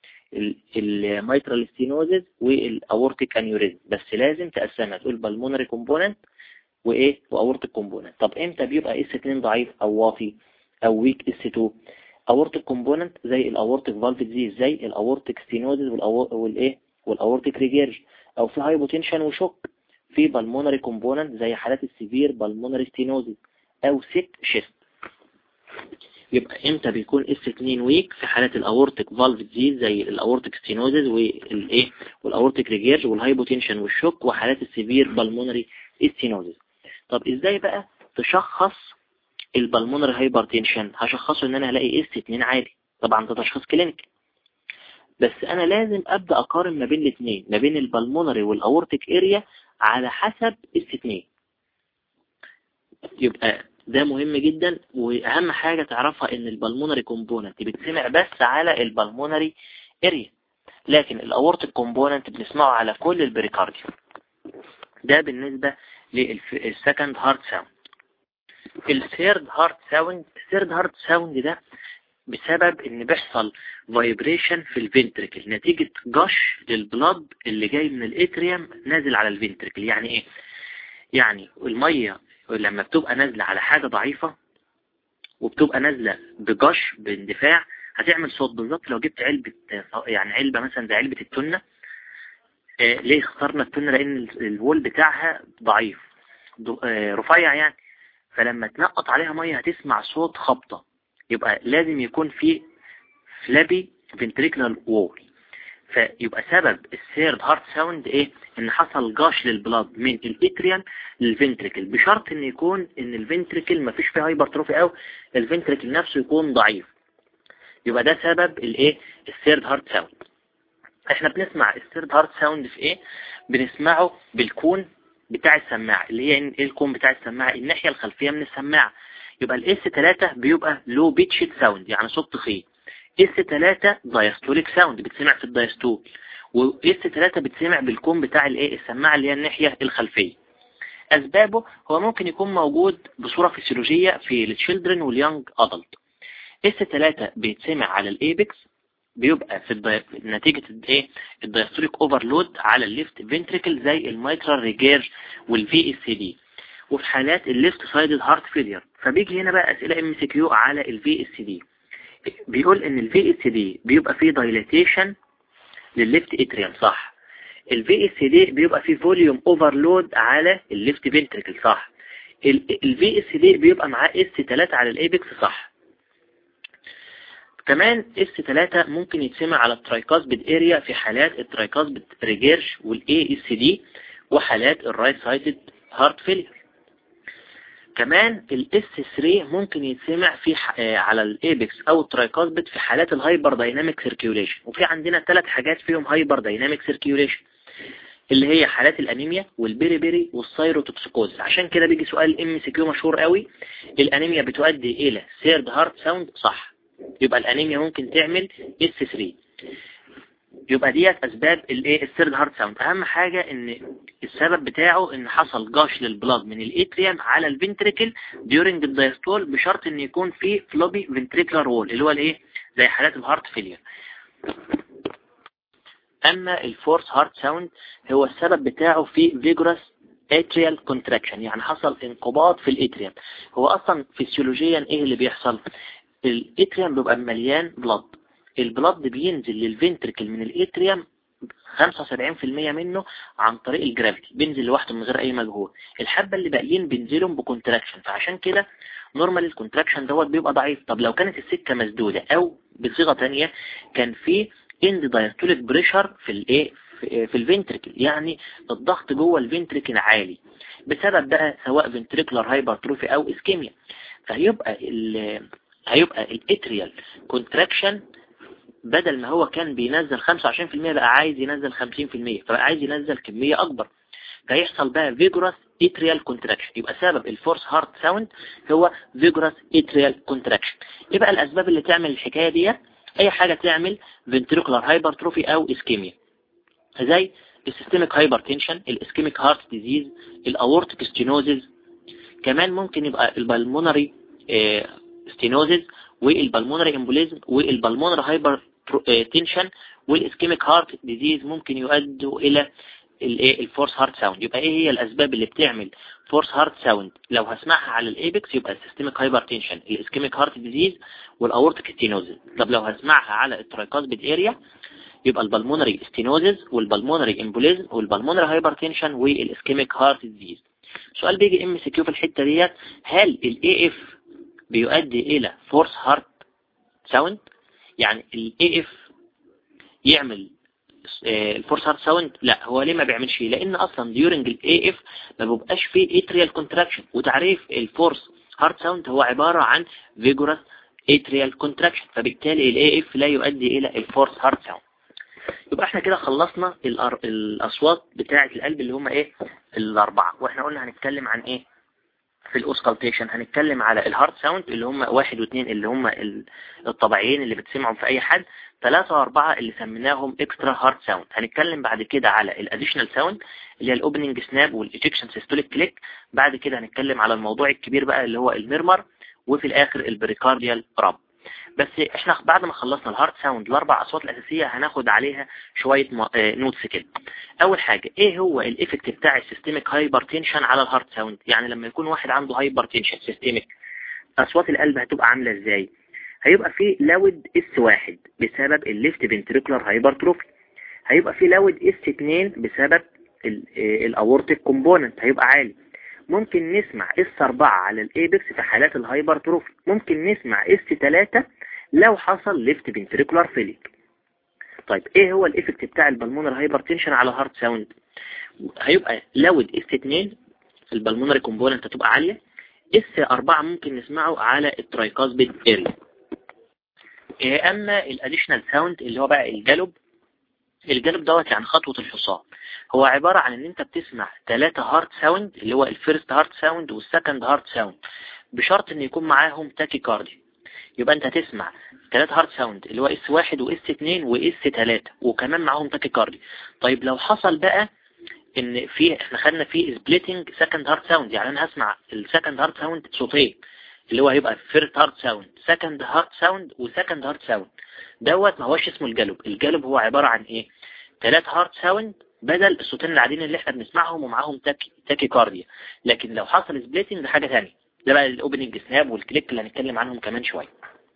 الميترال ستينوزز والاورتيك انيوريزم بس لازم تقسمها تقول بالمونري كومبوننت وايه واورتيك كومبوننت طب امتى بيبقى اس 2 ضعيف او واطي او ويك اس 2 اورتيك كومبوننت زي الاورتيك فالف ديزيز زي الاورتيك ستينوزز والايه والاورتيك ريجيرج او في هايبوتنشن وشوك في بالمونري كومبوننت زي حالات السيفير بالمونري ستينوزز او سيك شيست يبقى امتى بيكون اس 2 ويك في حالات الاورتيك فالف ديزيز زي الاورتيك ستينوزز والايه والاورتيك ريجيرج والهايبوتنشن والشوك وحالات السيفير بالمونري ستينوزز طب ازاي بقى تشخص البلمونري هايبرتنشن هشخصه ان انا هلاقي اس 2 عالي طبعا ده تشخيص كلينيكي بس انا لازم ابدا اقارن ما بين الاثنين ما بين البلمونري والاورتيك اريا على حسب اس 2 يبقى ده مهم جدا واهم حاجة تعرفها ان البلمونري كومبوننت بتسمع بس على البلمونري اريا لكن الاورتيك كومبوننت بنسمعه على كل البريكارديوم ده بالنسبة للسكند هارت ساوند الثيرد هارت ساوند الثيرد هارت ساوند ده بسبب ان بيحصل فايبريشن في الفنتركل نتيجة جش للبلد اللي جاي من الاتريوم نازل على الفنتركل يعني ايه يعني المية لما بتبقى نازلة على حاجة ضعيفة وبتبقى نازلة بجش باندفاع هتعمل صوت بالظبط لو جبت علبة يعني علبة مثلا زي علبة التونة آه ليه اخترنا التونة لان الوول بتاعها ضعيف آه رفيع يعني فلما تنقط عليها مية هتسمع صوت خبطة يبقى لازم يكون في فلابي فنتريكلر وول فيبقى سبب الثيرد هارت ساوند ايه ان حصل جاش للبلاد من الاتريال للفنتريكل بشرط ان يكون ان الفنتريكل ما فيش فيه هايبرتروفي او الفنتريكل نفسه يكون ضعيف يبقى ده سبب الايه الثيرد هارت ساوند احنا بنسمع الثيرد هارت ساوند في ايه بنسمعه بالكون بتاع السماعة اللي هي ايه الكون بتاع السماعة الناحية الخلفية من السماعة يبقى الاس 3 بيبقى لو بيتشد ساوند يعني صوت تخين اس 3 دايستوليك ساوند بتسمع في الدايستول واس 3 بتسمع بالكون بتاع الايه السماعة اللي هي الناحية الخلفية اسبابه هو ممكن يكون موجود بصورة فسيولوجية في التشيلدرن واليونج ادلت اس 3 بيتسمع على الايبكس بيبقى في الدي... نتيجة ايه الدايستوليك اوفرلود على الليفت فنتريكل زي الميترال ريجير والفي اس دي وفي حالات الليفت سايدد هارت فيلير فبيجي هنا بقى اسئله ام سي كيو على الفي اس دي بيقول ان الفي اس دي بيبقى فيه دايليتيشن للليفت اتريوم صح الفي اس دي بيبقى فيه فوليوم اوفرلود على الليفت فنتريكل صح الفي اس دي بيبقى معاه اس 3 على الايبكس صح كمان اس 3 ممكن يتسمع على الترايكاسبيد اريا في حالات الترايكاسبيد ريجيرش والاي اس دي وحالات الرايت سايدد هارت فيلير كمان الاس 3 ممكن يتسمع في على الايبكس او الترايكاسبيد في حالات الهايبر دايناميك سيركيوليشن وفي عندنا ثلاث حاجات فيهم هايبر دايناميك سيركيوليشن اللي هي حالات الانيميا والبيريبيري والسايروتوكسيكوز عشان كده بيجي سؤال ام سي كيو مشهور قوي الانيميا بتؤدي الى سيرد هارت ساوند صح يبقى الانيميا ممكن تعمل اس 3 يبقى ديت اسباب الايه الثيرد هارت ساوند اهم حاجة ان السبب بتاعه ان حصل جاش للبلاد من الاتريوم على الفنتريكل ديورنج الدايستول بشرط ان يكون في فلوبي فنتريكلر وول اللي هو الايه زي حالات الهارت فيلير اما الفورس هارت ساوند هو السبب بتاعه في فيجورس اتريال كونتراكشن يعني حصل انقباض في الاتريوم هو اصلا فيسيولوجيا ايه اللي بيحصل الاتريوم بيبقى مليان بلاد البلد بينزل للفنتركل من الاتريوم 75% منه عن طريق الجرافيتي بينزل لوحده من غير اي مجهود الحبة اللي باقيين بينزلهم بكونتراكشن فعشان كده نورمال الكونتراكشن دوت بيبقى ضعيف طب لو كانت السكة مسدودة او بصيغة تانية كان في اند دايستوليك بريشر في الايه في الفنتركل يعني الضغط جوه الفنتركل عالي بسبب بقى سواء فنتريكولار هايبرتروفي او اسكيميا فهيبقى ال هيبقى الاتريال كونتراكشن بدل ما هو كان بينزل 25% بقى عايز ينزل 50% فبقى عايز ينزل كمية أكبر فيحصل بقى فيجورس اتريال كونتراكشن يبقى سبب الفورس هارت ساوند هو فيجورس اتريال كونتراكشن ايه بقى الأسباب اللي تعمل الحكاية دي أي حاجة تعمل فنتريكولار هايبرتروفي أو اسكيميا زي السيستميك هايبرتنشن الاسكيميك هارت ديزيز الاورتيك ستينوزز كمان ممكن يبقى البلمونري ستينوزز والبلمونري امبوليزم والبلمونري هايبر تنشن والاسكيميك هارت ديزيز ممكن يؤدوا الى الفورس هارت ساوند يبقى ايه هي الاسباب اللي بتعمل فورس هارت ساوند لو هسمعها على الايبكس يبقى السيستميك هايبر تنشن الاسكيميك هارت ديزيز والاورتيك ستينوزز طب لو هسمعها على الترايكاسبيد اريا يبقى البلمونري ستينوزز والبلمونري امبوليزم والبلمونري هايبر تنشن والاسكيميك هارت ديزيز سؤال بيجي ام سي كيو في الحته ديت هل الاي اف بيؤدي الى فورس هارت ساوند يعني الاي اف يعمل الفورس هارت ساوند لا هو ليه ما بيعملش لان اصلا ديورنج الاي اف ما بيبقاش فيه اتريال كونتراكشن وتعريف الفورس هارت ساوند هو عبارة عن فيجورس اتريال كونتراكشن فبالتالي الاي اف لا يؤدي الى الفورس هارت ساوند يبقى احنا كده خلصنا الاصوات بتاعة القلب اللي هم ايه الاربعة واحنا قلنا هنتكلم عن ايه في الاوسكالتيشن هنتكلم على الهارت ساوند اللي هم واحد واثنين اللي هم الطبيعيين اللي بتسمعهم في اي حد ثلاثة واربعة اللي سميناهم اكسترا هارت ساوند هنتكلم بعد كده على الاديشنال ساوند اللي هي الاوبننج سناب والايجكشن سيستوليك كليك بعد كده هنتكلم على الموضوع الكبير بقى اللي هو الميرمر وفي الاخر البريكارديال راب بس احنا بعد ما خلصنا الهارت ساوند الاربع اصوات الاساسية هناخد عليها شوية نوتس كده اول حاجة ايه هو الايفكت بتاع السيستميك هايبرتنشن على الهارت ساوند يعني لما يكون واحد عنده هايبرتنشن سيستميك اصوات القلب هتبقى عاملة ازاي هيبقى في لاود اس واحد بسبب الليفت فنتريكولار هايبرتروفي هيبقى في لاود اس اتنين بسبب الاورتيك كومبوننت هيبقى عالي ممكن نسمع اس 4 على الايبكس في حالات الهايبرتروفي ممكن نسمع اس 3 لو حصل ليفت فنتريكولار فيليك طيب ايه هو الايفكت بتاع البلمونر هايبرتنشن على هارت ساوند هيبقى لود اس 2 البلمونري كومبوننت هتبقى عالية اس 4 ممكن نسمعه على الترايكاسبيد اريا إيه اما الاديشنال ساوند اللي هو بقى الجلب الجلب دوت يعني خطوة الحصان هو عبارة عن ان انت بتسمع ثلاثة هارت ساوند اللي هو الفيرست هارت ساوند والسكند هارت ساوند بشرط ان يكون معاهم تاكي كاردي يبقى انت هتسمع ثلاثة هارت ساوند اللي هو اس واحد واس اتنين واس تلاتة وكمان معاهم تاكي كاردي طيب لو حصل بقى ان في احنا خدنا في سبليتنج سكند هارت ساوند يعني انا هسمع السكند هارت ساوند صوتين اللي هو هيبقى فيرست هارت ساوند سكند هارت ساوند وسكند هارت ساوند دوت ما هوش اسمه الجلب الجلب هو عبارة عن ايه ثلاث هارت ساوند بدل الصوتين العاديين اللي احنا بنسمعهم ومعاهم تاكي, تاكي كارديا لكن لو حصل سبليتنج ده حاجة ثانيه ده بقى الاوبننج سناب والكليك اللي هنتكلم عنهم كمان شوية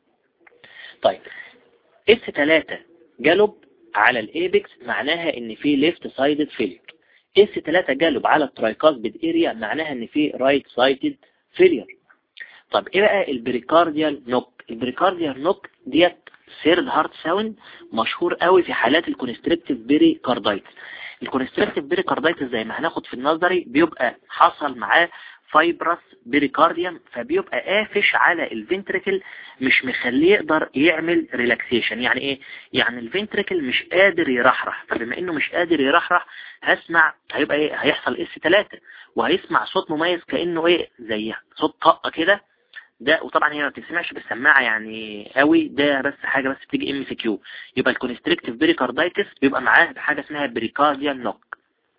طيب اس 3 جلب على الايبكس معناها ان في ليفت سايدد فيلير اس 3 جلب على الترايكاسبيد اريا معناها ان في رايت سايدد فيلير طب ايه بقى البريكارديال نوك البريكارديال نوك ديت سيرد هارت ساوند مشهور قوي في حالات الكونستريكتيف بيري كاردايتس الكونستريكتيف بيري كاردايتس زي ما هناخد في النظري بيبقى حصل معاه فايبرس بيريكارديوم فبيبقى قافش على الفنتريكل مش مخليه يقدر يعمل ريلاكسيشن يعني ايه يعني الفنتريكل مش قادر يرحرح فبما انه مش قادر يرحرح هسمع هيبقى ايه هيحصل اس 3 وهيسمع صوت مميز كانه ايه زي صوت طاقه كده ده وطبعا هي ما بتسمعش بالسماعة يعني قوي ده بس حاجة بس بتيجي ام سي كيو يبقى الكونستريكتيف بريكاردايتس بيبقى معاه بحاجة اسمها بريكارديال نوك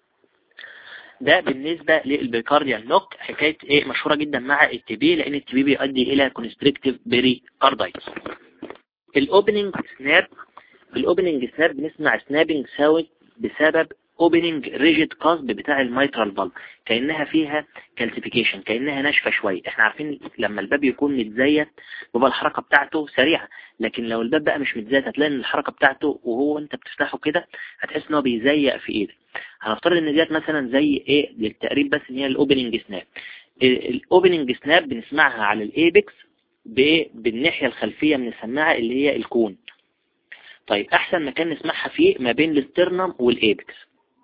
ده بالنسبة للبريكارديال نوك حكاية ايه مشهورة جدا مع التي بي لان التي بي بيؤدي الى كونستريكتيف بريكاردايتس الاوبننج سناب الاوبننج سناب بنسمع سنابنج ساوند بسبب اوبننج ريجيد قصب بتاع الميترال فالف كأنها فيها كالسيفيكيشن كأنها ناشفة شوية احنا عارفين لما الباب يكون متزيت بيبقى الحركة بتاعته سريعة لكن لو الباب بقى مش متزيت هتلاقي ان الحركة بتاعته وهو انت بتفتحه كده هتحس ان هو بيزيق في ايدك هنفترض ان ديت مثلا زي ايه للتقريب بس ان هي الاوبننج سناب الاوبننج سناب بنسمعها على الايبكس بالناحية الخلفية من السماعة اللي هي الكون طيب احسن مكان نسمعها فيه ما بين الاسترنم والايبكس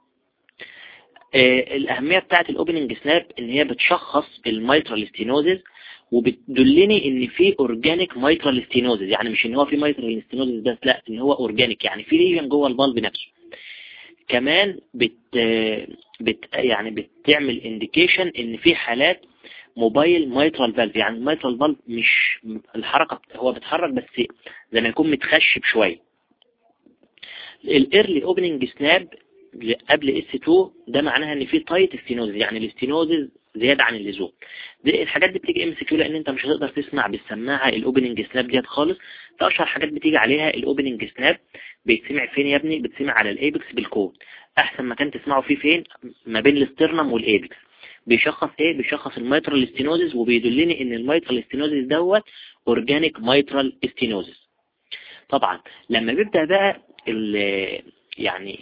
آه الأهمية بتاعت الأوبننج سناب إن هي بتشخص الميترال ستينوزز وبتدلني إن في أورجانيك ميترال ستينوزز يعني مش إن هو في ميترال ستينوزز بس لا إن هو أورجانيك يعني في ليجن جوه البلب نفسه كمان بت بت يعني بتعمل انديكيشن إن في حالات موبايل ميترال فالف يعني الميترال فالف مش الحركة هو بيتحرك بس زي ما يكون متخشب شوية الايرلي اوبننج سناب قبل اس 2 ده معناها ان في تايت ستينوز يعني الاستينوزز زيادة عن اللزوم دي الحاجات دي بتيجي ام سي كيو لان انت مش هتقدر تسمع بالسماعه الاوبننج سناب ديت خالص ده اشهر حاجات بتيجي عليها الاوبننج سناب بيتسمع فين يا ابني بتسمع على الايبكس بالكود احسن مكان تسمعه فيه فين ما بين الاسترنم والايبكس بيشخص ايه بيشخص الميترال ستينوزز وبيدلني ان الميترال ستينوزز دوت اورجانيك ميترال ستينوزز طبعا لما بيبدأ بقى يعني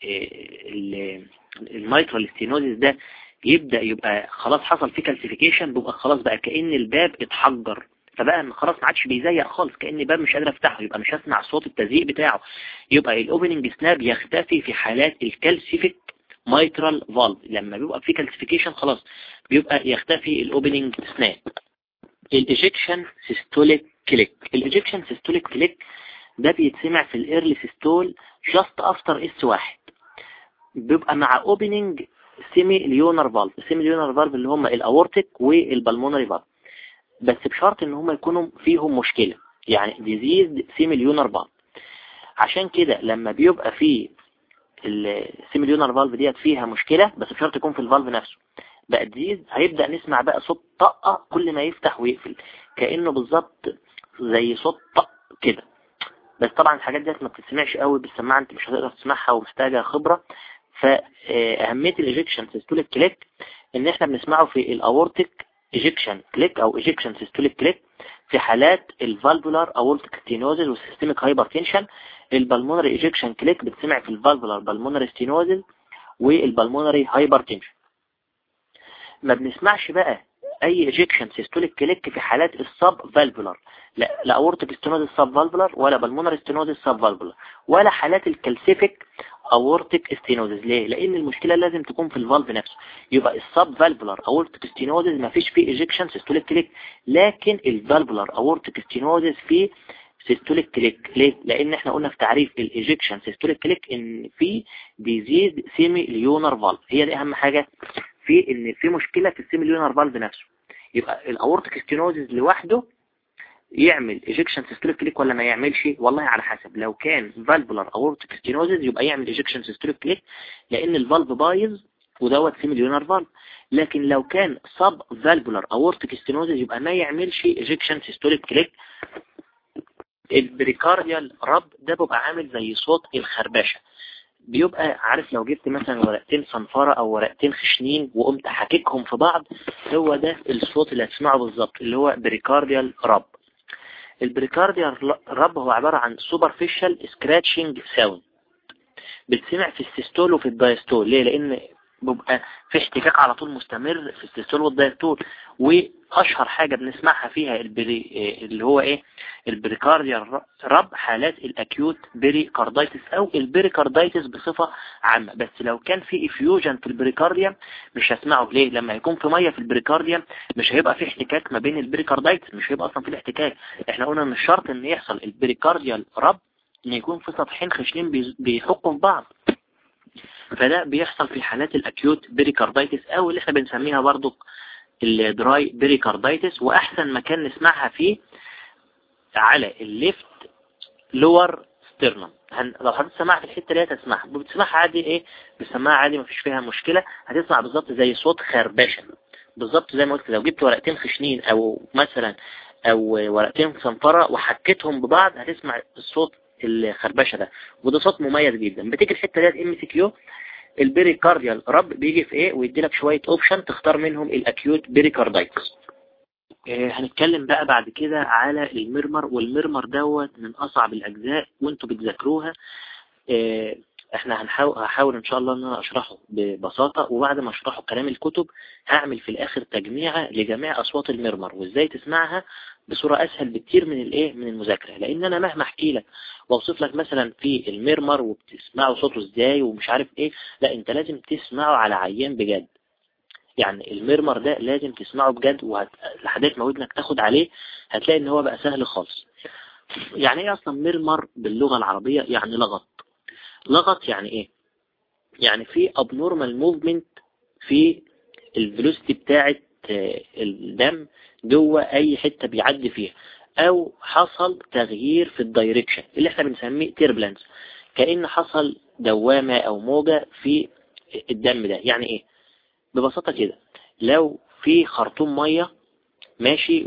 الميترال ستينوزيس ده يبدأ يبقى خلاص حصل فيه كالسيفيكيشن بيبقى خلاص بقى كأن الباب اتحجر فبقى خلاص ما عادش بيزيق خالص كأن الباب مش قادر افتحه يبقى مش هسمع صوت التزييق بتاعه يبقى الاوبننج سناب يختفي في حالات الكالسيفيك ميترال فالف لما بيبقى في كالسيفيكيشن خلاص بيبقى يختفي الاوبننج سناب الايجكشن سيستوليك كليك الايجكشن سيستوليك كليك ده بيتسمع في الايرلي سيستول جاست افتر اس واحد بيبقى مع اوبننج سيمي ليونر فالف السيمي ليونر فالف اللي هم الاورتيك والبلمونري فالف بس بشرط ان هم يكونوا فيهم مشكلة يعني ديزيز سيمي ليونر فالف عشان كده لما بيبقى في السيمي ليونر فالف ديت فيها مشكلة بس بشرط يكون في الفالف نفسه بقى ديزيز هيبدأ نسمع بقى صوت طقة كل ما يفتح ويقفل كأنه بالظبط زي صوت طق كده بس طبعا الحاجات ديت ما بتسمعش قوي بالسماعة انت مش هتقدر تسمعها ومحتاجة خبرة فأهمية الايجكشن سيستوليك كليك ان احنا بنسمعه في الاورتيك ايجكشن كليك او ايجكشن سيستوليك كليك في حالات الفالفولار اورتيك ستينوزز والسيستميك هايبرتنشن البلمونري ايجكشن كليك بتسمع في الفالفولار بالمونري ستينوزز والبلمونري هايبرتنشن ما بنسمعش بقى اي ايجكشن سيستوليك كليك في حالات السب فالفولار لا لا اورتيك ستينوزز سب فالفولار ولا بالمونري ستينوزز سب فالفولار ولا حالات الكالسيفيك اورتيك ستينوزز ليه لان المشكله لازم تكون في الفالف نفسه يبقى السب فالفولار اورتيك ستينوزز ما فيش فيه ايجكشن سيستوليك كليك لكن الفالفولار اورتيك ستينوزز فيه سيستوليك كليك ليه لان احنا قلنا في تعريف الايجكشن سيستوليك كليك ان في ديزيز سيمي ليونر فالف هي دي اهم حاجه في ان في مشكله في السيمي ليونر فالف نفسه يبقى الاورتيك ستينوزز لوحده يعمل ايجكشن سيستوليك كليك ولا ما يعملش والله على حسب لو كان فالفولار اورتيك ستينوزز يبقى يعمل ايجكشن سيستوليك كليك لان الفالف بايظ ودوت في مليونر فالف لكن لو كان سب فالفولار اورتيك ستينوزز يبقى ما يعملش ايجكشن سيستوليك كليك البريكارديال رب ده بيبقى عامل زي صوت الخربشه بيبقى عارف لو جبت مثلا ورقتين صنفرة او ورقتين خشنين وقمت حاككهم في بعض هو ده الصوت اللي هتسمعه بالظبط اللي هو بريكارديال رب البريكارديال رب هو عبارة عن سوبرفيشال سكراتشنج ساوند بتسمع في السيستول وفي الدايستول ليه لان بيبقى في احتكاك على طول مستمر في السيستول والدايستول واشهر حاجة بنسمعها فيها البري اللي هو ايه البريكارديال رب حالات الاكيوت بريكاردايتس او البريكاردايتس بصفة عامة بس لو كان في افيوجن في البريكارديوم مش هسمعه ليه لما يكون في مية في البريكارديوم مش هيبقى في احتكاك ما بين البريكاردايتس مش هيبقى اصلا في الاحتكاك احنا قلنا ان الشرط ان يحصل البريكارديال رب ان يكون في سطحين خشنين بيحكوا في بعض فده بيحصل في حالات الاكيوت بريكاردايتس او اللي احنا بنسميها برضو الدراي بريكاردايتس واحسن مكان نسمعها فيه على الليفت لور ستيرنم لو حضرتك سمعت الحته دي هتسمعها بتسمعها عادي ايه بتسمعها عادي مفيش فيها مشكلة هتسمع بالظبط زي صوت خربشه بالظبط زي ما قلت لو جبت ورقتين خشنين او مثلا او ورقتين صنفرة وحكيتهم ببعض هتسمع الصوت الخربشه ده وده صوت مميز جدا بتيجي الحته ديت ام سي كيو البريكارديال رب بيجي في ايه ويدي لك شويه اوبشن تختار منهم الاكيوت بريكاردايتس إيه هنتكلم بقى بعد كده على المرمر والمرمر دوت من اصعب الاجزاء وانتوا بتذاكروها إيه احنا هنحاول هحاول ان شاء الله ان انا اشرحه ببساطة وبعد ما اشرحه كلام الكتب هعمل في الاخر تجميعة لجميع اصوات المرمر وازاي تسمعها بصورة اسهل بكتير من الايه من المذاكرة لان انا مهما احكي لك واوصف لك مثلا في المرمر وبتسمعه صوته ازاي ومش عارف ايه لا انت لازم تسمعه على عيان بجد يعني المرمر ده لازم تسمعه بجد ولحدات ما ودنك تاخد عليه هتلاقي ان هو بقى سهل خالص يعني ايه اصلا مرمر باللغة العربية يعني لغط لغط يعني ايه يعني في abnormal movement في الفيلوسيتي بتاعة الدم جوه اي حتة بيعدي فيها او حصل تغيير في الدايركشن اللي احنا بنسميه تيربلانس كأن حصل دوامة او موجة في الدم ده يعني ايه ببساطة كده لو في خرطوم مية ماشي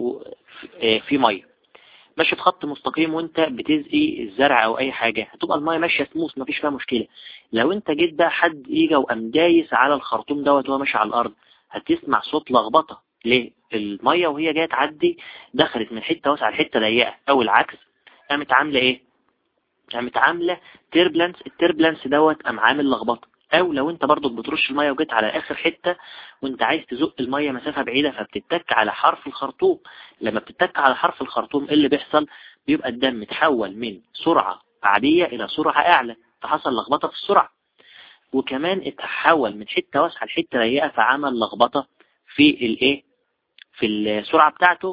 في مية ماشي في خط مستقيم وانت بتزقي الزرع او اي حاجة هتبقى المية ماشية سموث مفيش فيها مشكلة لو انت جيت بقى حد اجا وقام دايس على الخرطوم دوت وهو ماشي على الارض هتسمع صوت لخبطة ليه المية وهي جاية تعدي دخلت من حتة واسعة لحتة ضيقة او العكس قامت عاملة ايه قامت عاملة تيربلانس التيربلانس دوت قام عامل لخبطة او لو انت برضو بترش المية وجيت على اخر حتة وانت عايز تزق المية مسافة بعيدة فبتتك على حرف الخرطوم لما بتتك على حرف الخرطوم ايه اللي بيحصل بيبقى الدم تحول من سرعة عادية الى سرعة اعلى فحصل لخبطة في السرعة وكمان اتحول من حتة واسعة لحتة ضيقة فعمل لخبطة في الايه في السرعة بتاعته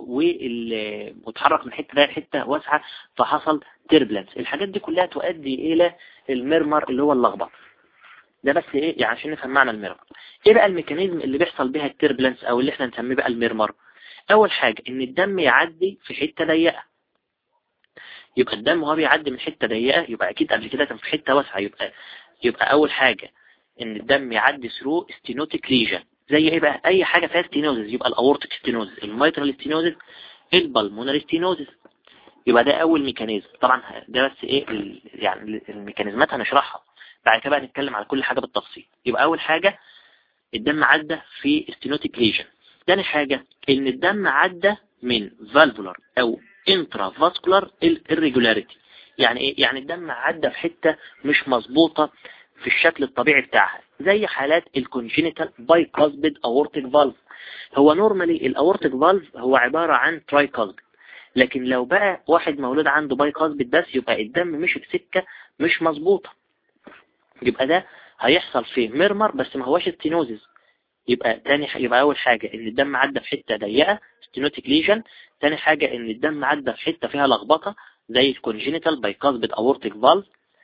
وتحرك من حتة ضيقة لحتة واسعة فحصل تيربلنس الحاجات دي كلها تؤدي الى المرمر اللي هو اللخبطة ده بس ايه يعني عشان نفهم معنى الميرمر ايه بقى الميكانيزم اللي بيحصل بيها التربلنس او اللي احنا نسميه بقى الميرمر اول حاجة ان الدم يعدي في حتة ضيقة يبقى الدم وهو بيعدي من حتة ضيقة يبقى اكيد قبل كده كان في حتة واسعة يبقى يبقى اول حاجة ان الدم يعدي ثرو ستينوتيك ليجن زي ايه بقى اي حاجة فيها ستينوزز يبقى الاورتيك ستينوزز الميترال ستينوزز البلمونري ستينوزز يبقى ده اول ميكانيزم طبعا ده بس ايه يعني الميكانيزمات هنشرحها بعد كده بقى نتكلم على كل حاجة بالتفصيل يبقى اول حاجة الدم عدى في ستينوتيك ليجن تاني حاجة ان الدم عدى من فالفولار او انترا فاسكولار irregularity يعني ايه يعني الدم عدى في حتة مش مظبوطة في الشكل الطبيعي بتاعها زي حالات الكونجينيتال بايكاسبيد اورتيك فالف هو نورمالي الاورتيك فالف هو عبارة عن ترايكاسبيد لكن لو بقى واحد مولود عنده بايكاسبيد بس يبقى الدم مش في سكة مش مظبوطة يبقى ده هيحصل فيه ميرمر بس ما هواش ستينوزيس يبقى تاني يبقى اول حاجة ان الدم عدى في حتة ضيقة ستينوتيك ليجن تاني حاجة ان الدم عدى في حتة فيها لخبطة زي الكونجينيتال بايكاسبيد اورتيك فالف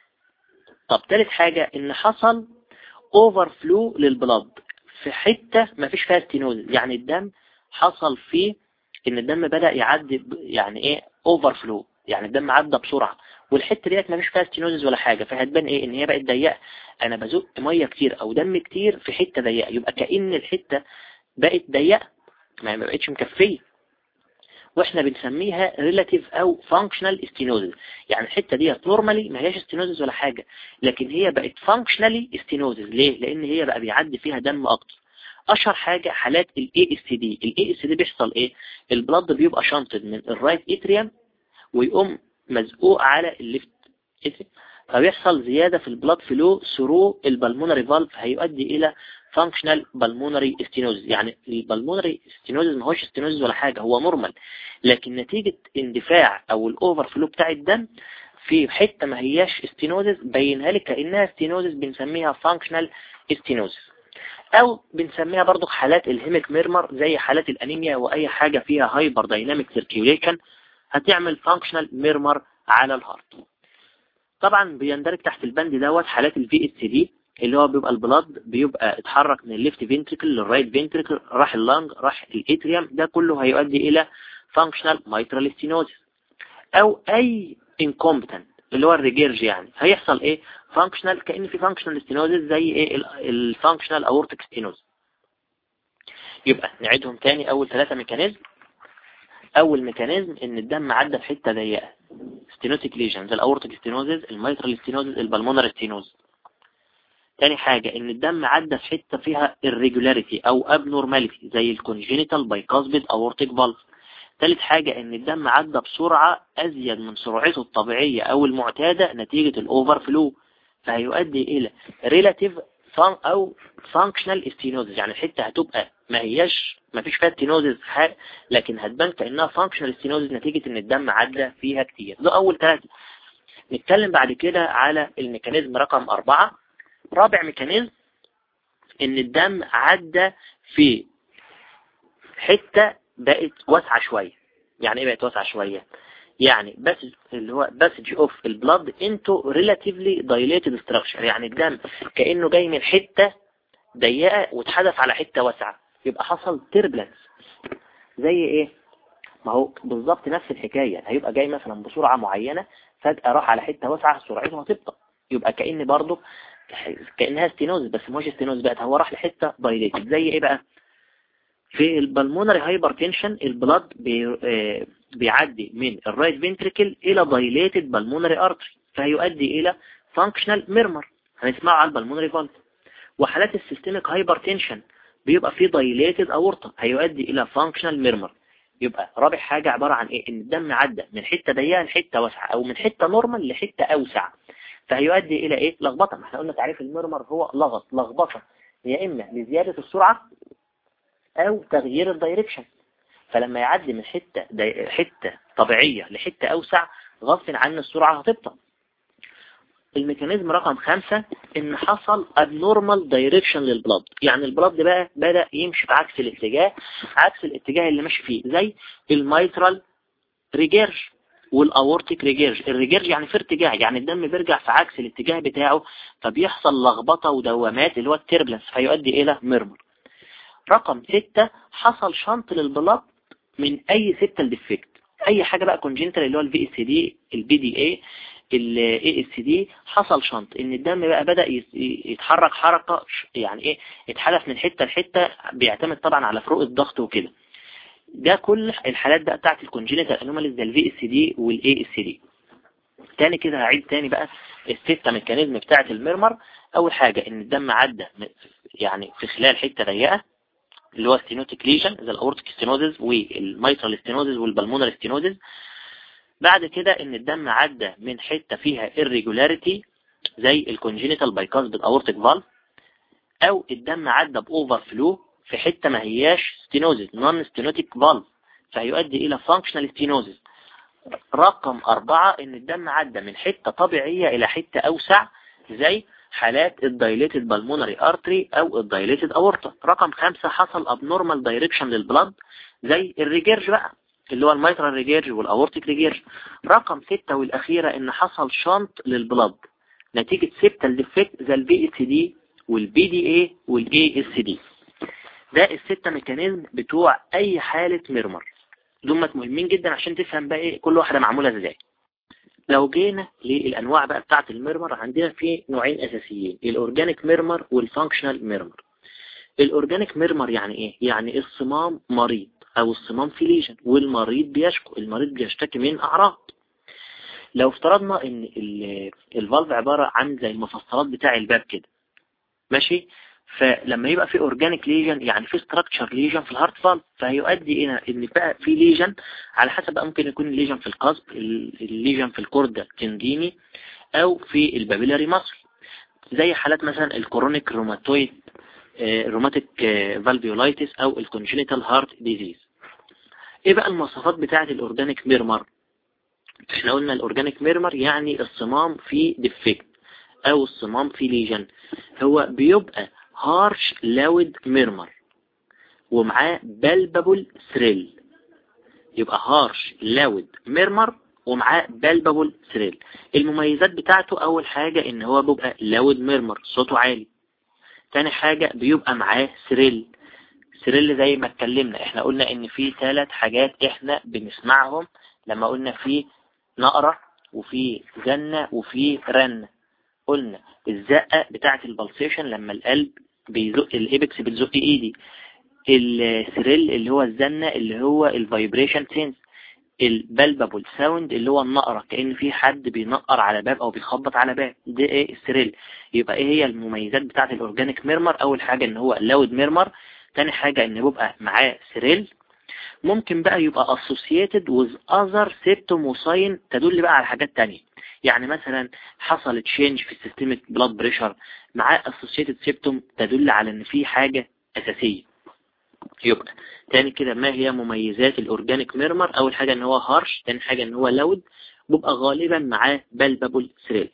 طب تالت حاجة ان حصل اوفر فلو للبلد في حتة ما فيش فيها ستينوز يعني الدم حصل فيه ان الدم بدأ يعدي يعني ايه اوفر فلو يعني الدم عدى بسرعة والحتة ديت ما فيش فيها ستينوزز ولا حاجة فهتبان ايه ان هي بقت ضيقة انا بزق مية كتير او دم كتير في حتة ضيقة يبقى كأن الحتة بقت ضيقة ما بقتش مكفية واحنا بنسميها relative او functional stenosis يعني الحتة دي نورمالي ما هياش stenosis ولا حاجة لكن هي بقت functionally stenosis ليه لان هي بقى بيعدي فيها دم اكتر اشهر حاجة حالات ال ASD ال ASD بيحصل ايه البلد بيبقى شنطد من الرايت اتريم ويقوم مزقوق على الليفت اتريم فبيحصل زيادة في البلد فلو ثرو البلمونري فالف هيؤدي الى functional pulmonary stenosis يعني البلمونري stenosis ما هوش stenosis ولا حاجة هو نورمال لكن نتيجة اندفاع او الاوفر فلو بتاع الدم في حتة ما هياش stenosis بينها لك كأنها stenosis بنسميها functional stenosis او بنسميها برضو حالات الهيميك ميرمر زي حالات الانيميا واي حاجة فيها هايبر دايناميك سيركيوليشن هتعمل functional ميرمر على الهارت طبعا بيندرج تحت البند دوت حالات الفي اس دي اللي هو بيبقى البلاد بيبقى اتحرك من الليفت فينتريكل للرايت فينتريكل راح اللنج راح الاتريوم ده كله هيؤدي الى فانكشنال مايترال ستينوزيس او اي انكومبتنت اللي هو الريجيرج يعني هيحصل ايه فانكشنال كأن في فانكشنال ستينوزيس زي ايه الفانكشنال اورتيك ستينوز يبقى نعيدهم تاني اول ثلاثة ميكانيزم اول ميكانيزم ان الدم عدى في حته ضيقه ستينوتيك ليجنز الاورتيك ستينوزيس الميترال ستينوزيس البلمونر ستينوز تاني حاجة ان الدم عدى في حتة فيها irregularity او abnormality زي الكونجينيتال bicuspid aortic valve تالت حاجة ان الدم عدى بسرعة ازيد من سرعته الطبيعية او المعتادة نتيجة الاوفر فلو فهيؤدي الى relative او functional stenosis يعني الحتة هتبقى ما هياش ما فيش فيها ستينوزز لكن هتبان كأنها functional stenosis نتيجة ان الدم عدى فيها كتير ده اول ثلاثة نتكلم بعد كده على الميكانيزم رقم اربعة رابع ميكانيزم ان الدم عدى في حتة بقت واسعة شوية يعني ايه بقت واسعة شوية يعني بس اللي هو باسج اوف البلد انتو ريلاتيفلي دايليتد ستراكشر يعني الدم كأنه جاي من حتة ضيقة واتحدث على حتة واسعة يبقى حصل تربلنس زي ايه ما هو بالظبط نفس الحكاية هيبقى جاي مثلا بسرعة معينة فجأة راح على حتة واسعة سرعته هتبطأ يبقى كأن برضه كأنها ستينوز بس مش ستينوز بقت هو راح لحتة دايليتد زي ايه بقى في البلمونري هايبرتنشن البلاد بي بيعدي من الرايت فينتريكل الى دايليتد بالمونري ارتري فهيؤدي الى فانكشنال ميرمر هنسمعه على البلمونري فالف وحالات السيستميك هايبرتنشن بيبقى في دايليتد اورطة هيؤدي الى فانكشنال ميرمر يبقى رابع حاجة عبارة عن ايه ان الدم عدى من حتة ضيقة لحتة واسعة او من حتة نورمال لحتة اوسع فهيؤدي الى ايه لخبطة ما احنا قلنا تعريف الميرمر هو لغط لخبطة يا اما لزيادة السرعة او تغيير الدايركشن فلما يعدي من حتة حتة طبيعية لحتة اوسع غصب عن السرعة هتبطأ الميكانيزم رقم خمسة ان حصل abnormal direction للبلد يعني البلد بقى بدأ يمشي في عكس الاتجاه عكس الاتجاه اللي ماشي فيه زي الميترال ريجيرج والاورتيك ريجيرج الريجيرج يعني في ارتجاع يعني الدم بيرجع في عكس الاتجاه بتاعه فبيحصل لخبطة ودوامات اللي هو التربلنس فيؤدي الى ميرمر رقم ستة حصل شنط للبلاط من اي ستة الديفكت اي حاجة بقى كونجنتال اللي هو الفي اس دي البي دي اي الاي اس دي حصل شنط ان الدم بقى بدأ يتحرك حركة يعني ايه اتحدث من حتة لحتة بيعتمد طبعا على فروق الضغط وكده ده كل الحالات بقى بتاعت الكونجينيتال انوماليز ده الفي اس دي والاي اس دي تاني كده هعيد تاني بقى الستة ميكانيزم بتاعت الميرمر اول حاجة ان الدم عدى يعني في خلال حتة ضيقة اللي هو ستينوتيك ليجن زي الاورتيك ستينوزز والميترال ستينوزز والبلمونر ستينوزز بعد كده ان الدم عدى من حتة فيها irregularity زي الكونجينيتال بايكاس بالاورتيك فالف او الدم عدى باوفر فلو في حتة ما هياش ستينوزز نون ستينوتيك فالف فهيؤدي الى فانكشنال ستينوزز رقم أربعة ان الدم عدى من حتة طبيعية الى حتة اوسع زي حالات الدايليتد بالمونري ارتري او الدايليتد اورتا رقم خمسة حصل ابنورمال دايركشن للبلد زي الريجيرج بقى اللي هو الميترال ريجيرج والاورتيك ريجيرج رقم ستة والاخيرة ان حصل شنط للبلد نتيجة سبتال ديفكت زي البي اس دي والبي دي اي والاي اس دي ده الستة ميكانيزم بتوع اي حالة ميرمر دمت مهمين جدا عشان تفهم بقى ايه كل واحدة معمولة ازاي لو جينا للانواع بقى بتاعة الميرمر عندنا في نوعين اساسيين الاورجانيك ميرمر والفانكشنال ميرمر الاورجانيك ميرمر يعني ايه يعني الصمام مريض او الصمام في ليجن والمريض بيشكو المريض بيشتكي من اعراض لو افترضنا ان الفالف عبارة عن زي المفصلات بتاع الباب كده ماشي فلما يبقى في اورجانيك ليجن يعني في ستراكشر ليجن في الهارت فالف فهيؤدي الى ان بقى في ليجن على حسب بقى ممكن يكون الليجن في القصب الليجن في الكوردا تنديني او في البابيلاري مصر زي حالات مثلا الكورونيك روماتويد روماتيك فالفيولايتس او الكونجينيتال هارت ديزيز ايه بقى المواصفات بتاعه الاورجانيك ميرمر احنا قلنا الاورجانيك ميرمر يعني الصمام في ديفكت او الصمام في ليجن هو بيبقى هارش لاود ميرمر ومعاه بلبابل ثريل يبقى هارش لاود ميرمر ومعاه بلبابل ثريل المميزات بتاعته اول حاجة ان هو بيبقى لاود ميرمر صوته عالي تاني حاجة بيبقى معاه ثريل ثريل زي ما اتكلمنا احنا قلنا ان في ثلاث حاجات احنا بنسمعهم لما قلنا في نقرة وفي زنة وفي رنة قلنا الزقة بتاعة البلسيشن لما القلب بيزق الإبكس بتزق ايدي الثريل اللي هو الزنة اللي هو الفايبريشن سينس البلبابل ساوند اللي هو النقرة كأن في حد بينقر على باب او بيخبط على باب ده ايه الثريل يبقى ايه هي المميزات بتاعة الاورجانيك ميرمر اول حاجة ان هو لاود ميرمر تاني حاجة ان بيبقى معاه ثريل ممكن بقى يبقى associated with other symptom وساين تدل بقى على حاجات تانية يعني مثلا حصل تشينج في السيستمك بلاد بريشر معاه associated symptom تدل على ان في حاجة اساسية يبقى تاني كده ما هي مميزات الاورجانيك ميرمر اول حاجة ان هو هارش تاني حاجة ان هو لاود بيبقى غالبا معاه بلبابل ثريل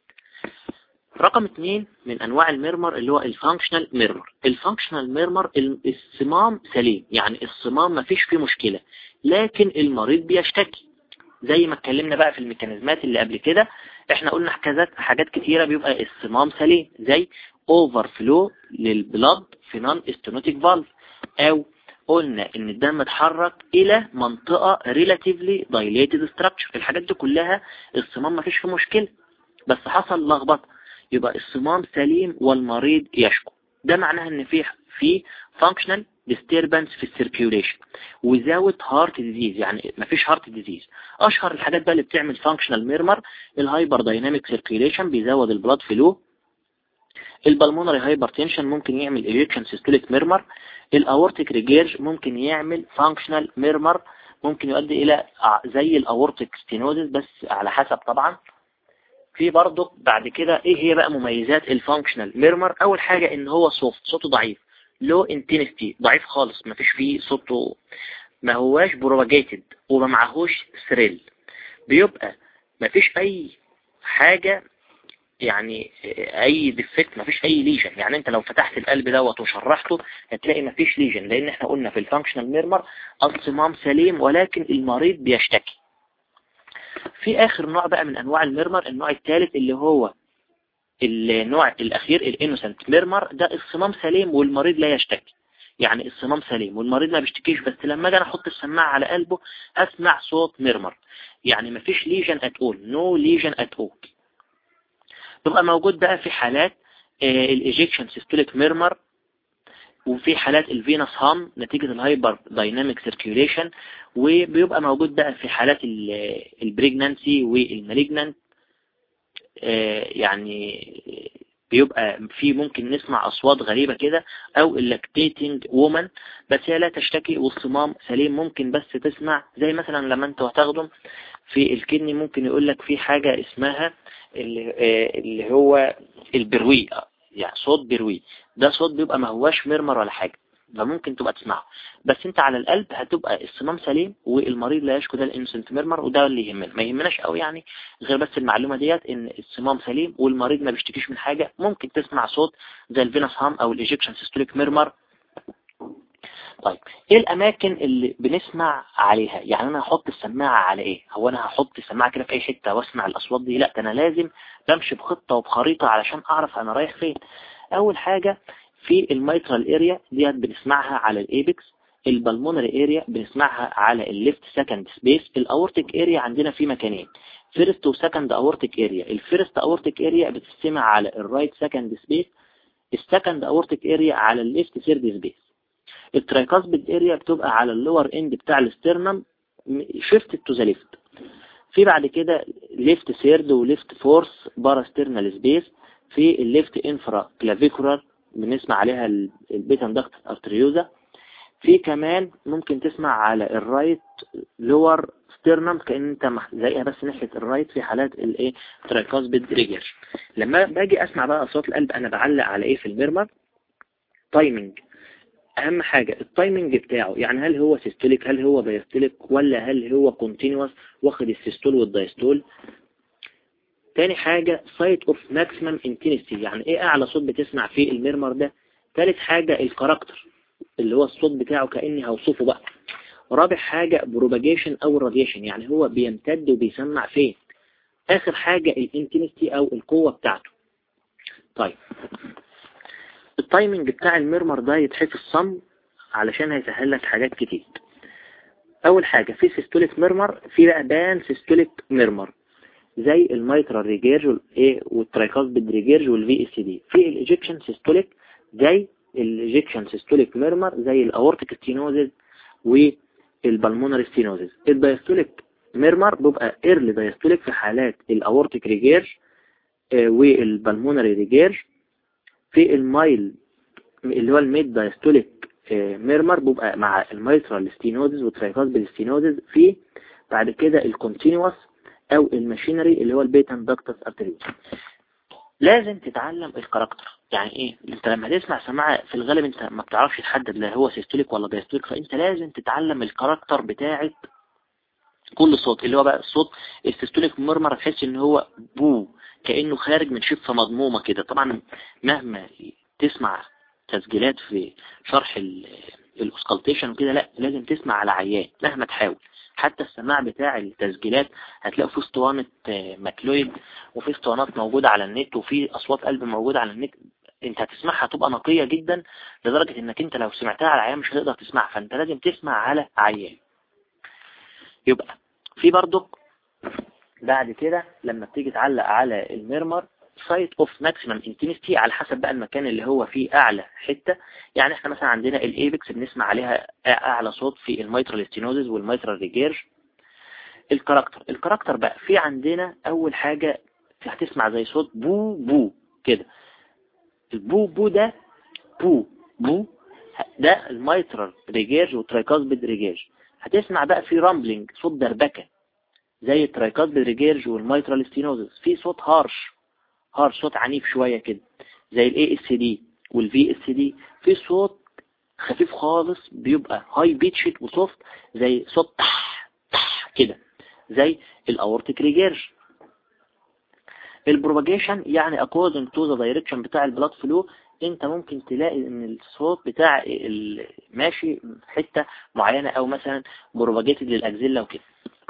رقم اثنين من انواع الميرمر اللي هو الفانكشنال ميرمر الفانكشنال ميرمر الصمام سليم يعني الصمام ما فيش فيه مشكلة لكن المريض بيشتكي زي ما اتكلمنا بقى في الميكانيزمات اللي قبل كده احنا قلنا حاجات حاجات كتيرة بيبقى الصمام سليم زي اوفر فلو للبلاد في نون استونوتيك فالف او قلنا ان الدم اتحرك الى منطقة relatively dilated structure الحاجات دي كلها الصمام ما فيش فيه مشكلة بس حصل لخبطه يبقى الصمام سليم والمريض يشكو ده معناها ان في في functional disturbance في السيركيوليشن without heart disease يعني مفيش heart disease اشهر الحاجات بقى اللي بتعمل functional murmur الهايبر دايناميك سيركيوليشن بيزود البلاد فلو البلمونري هايبرتنشن ممكن يعمل ايجكشن سيستوليك ميرمر الاورتيك ريجيرج ممكن يعمل فانكشنال ميرمر ممكن يؤدي الى زي الاورتيك ستينوزس بس على حسب طبعا في برضه بعد كده ايه هي بقى مميزات الفانكشنال ميرمر اول حاجة ان هو سوفت صوته ضعيف لو انتنستي ضعيف خالص ما فيش فيه صوته ما هواش بروباجيتد وما معهوش ثريل بيبقى ما فيش اي حاجة يعني اي ديفكت ما فيش اي ليجن يعني انت لو فتحت القلب دوت وشرحته هتلاقي ما فيش ليجن لان احنا قلنا في الفانكشنال ميرمر الصمام سليم ولكن المريض بيشتكي في اخر نوع بقى من انواع الميرمر النوع الثالث اللي هو النوع الاخير الانوسنت ميرمر ده الصمام سليم والمريض لا يشتكي يعني الصمام سليم والمريض ما بيشتكيش بس لما اجي انا احط السماعه على قلبه اسمع صوت ميرمر يعني ما فيش ليجن ات اول نو ليجن ات اول بيبقى موجود بقى في حالات الايجيكشن سيستوليك ميرمر وفي حالات الفينس هام نتيجة الهايبر دايناميك سيركيوليشن وبيبقى موجود بقى في حالات البريجنانسي والمالجنانت آه، يعني بيبقى في ممكن نسمع أصوات غريبة كده أو اللاكتيتنج وومن بس هي لا تشتكي والصمام سليم ممكن بس تسمع زي مثلا لما انت هتاخدم في الكدني ممكن يقول لك في حاجة اسمها اللي, آه، اللي هو البروي يعني صوت بروي ده صوت بيبقى ما هواش مرمر ولا حاجة فممكن تبقى تسمعه بس انت على القلب هتبقى الصمام سليم والمريض لا يشكو ده الانسنت ميرمر وده اللي يهمنا ما يهمناش قوي يعني غير بس المعلومة ديت ان الصمام سليم والمريض ما بيشتكيش من حاجة ممكن تسمع صوت زي الفينس هام او الايجيكشن سيستوليك ميرمر طيب ايه الاماكن اللي بنسمع عليها يعني انا هحط السماعة على ايه هو انا هحط السماعة كده في اي حتة واسمع الاصوات دي لا ده انا لازم بمشي بخطة وبخريطة علشان اعرف انا رايح فين اول حاجة في الميترال اريا ديت بنسمعها على الايبكس البلمونري اريا بنسمعها على الليفت سكند سبيس الاورتيك اريا عندنا في مكانين فيرست وسكند اورتيك اريا الفيرست اورتيك اريا بتستمع على الرايت سكند سبيس السكند اورتيك اريا على الليفت ثيرد سبيس الترايكاسبيد اريا بتبقى على اللور اند بتاع الاسترنم شيفت تو ذا ليفت في بعد كده ليفت ثيرد وليفت فورث باراسترنال سبيس في الليفت انفرا كلافيكولار بنسمع عليها البيتا دكت ارتريوزا في كمان ممكن تسمع على الرايت لور ستيرنم كأن انت زيها بس ناحية الرايت في حالات الايه ترايكوزبيد ريجر لما باجي اسمع بقى اصوات القلب انا بعلق على ايه في الميرمر تايمنج اهم حاجة التايمنج بتاعه يعني هل هو سيستوليك هل هو دايستوليك ولا هل هو كونتينوس واخد السيستول والدايستول تاني حاجة سايت اوف ماكسيمم انتنسي يعني ايه اعلى صوت بتسمع فيه الميرمر ده تالت حاجة الكاركتر اللي هو الصوت بتاعه كأني هوصفه بقى رابع حاجة بروباجيشن او الراديشن يعني هو بيمتد وبيسمع فين اخر حاجة الانتنسي او القوة بتاعته طيب التايمنج بتاع الميرمر ده يتحفظ صم علشان هيسهل لك حاجات كتير اول حاجة في سيستوليك ميرمر في بقى بان سيستوليك ميرمر زي الميترال ريجيرج والايه والترايكاسبيد ريجيرج والفي اس دي في الايجكشن سيستوليك زي الايجكشن سيستوليك ميرمر زي الاورتيك ستينوزيس والبلمونري ستينوزيس الدايستوليك ميرمر بيبقى ايرلي دايستوليك في حالات الاورتيك ريجيرج آه، والبلمونري ريجيرج في المايل اللي هو الميد دايستوليك آه، ميرمر بيبقى مع الميترال ستينوزيس والترايكاسبيد ستينوزيس في بعد كده الكونتينوس او الماشينري اللي هو البيتن دكتس ارتريوز لازم تتعلم الكاركتر يعني ايه انت لما تسمع سماعة في الغالب انت ما بتعرفش تحدد لا هو سيستوليك ولا دايستوليك فانت لازم تتعلم الكاركتر بتاعت كل صوت اللي هو بقى الصوت السيستوليك مرمر تحس ان هو بو كأنه خارج من شفة مضمومة كده طبعا مهما تسمع تسجيلات في شرح الاسكالتيشن وكده لا لازم تسمع على عيان مهما تحاول حتى السماع بتاع التسجيلات هتلاقوا في اسطوانة آه، ماكلويد وفي اسطوانات موجودة على النت وفي اصوات قلب موجودة على النت انت هتسمعها هتبقى نقية جدا لدرجة انك انت لو سمعتها على عيان مش هتقدر تسمعها فانت لازم تسمع على عيان يبقى في برضك بعد كده لما بتيجي تعلق على الميرمر سايت اوف ماكسيمم انتنستي على حسب بقى المكان اللي هو فيه اعلى حتة يعني احنا مثلا عندنا الايبكس بنسمع عليها اعلى صوت في الميترال ستينوزز والميترال ريجيرج الكاركتر الكاركتر بقى في عندنا اول حاجة هتسمع زي صوت بو بو كده البو بو ده بو بو ده الميترال ريجيرج والترايكاسبيد ريجيرج هتسمع بقى في رامبلينج صوت دربكة زي الترايكاسبيد ريجيرج والميترال ستينوزز في صوت هارش هار صوت عنيف شوية كده زي الاي اس دي والفي اس دي في صوت خفيف خالص بيبقى هاي بيتشت وسوفت زي صوت تح تح كده زي الاورتيك ريجيرج البروباجيشن يعني according to the direction بتاع البلاد فلو انت ممكن تلاقي ان الصوت بتاع ماشي في حتة معينة او مثلا بروباجيتد للاجزلة وكده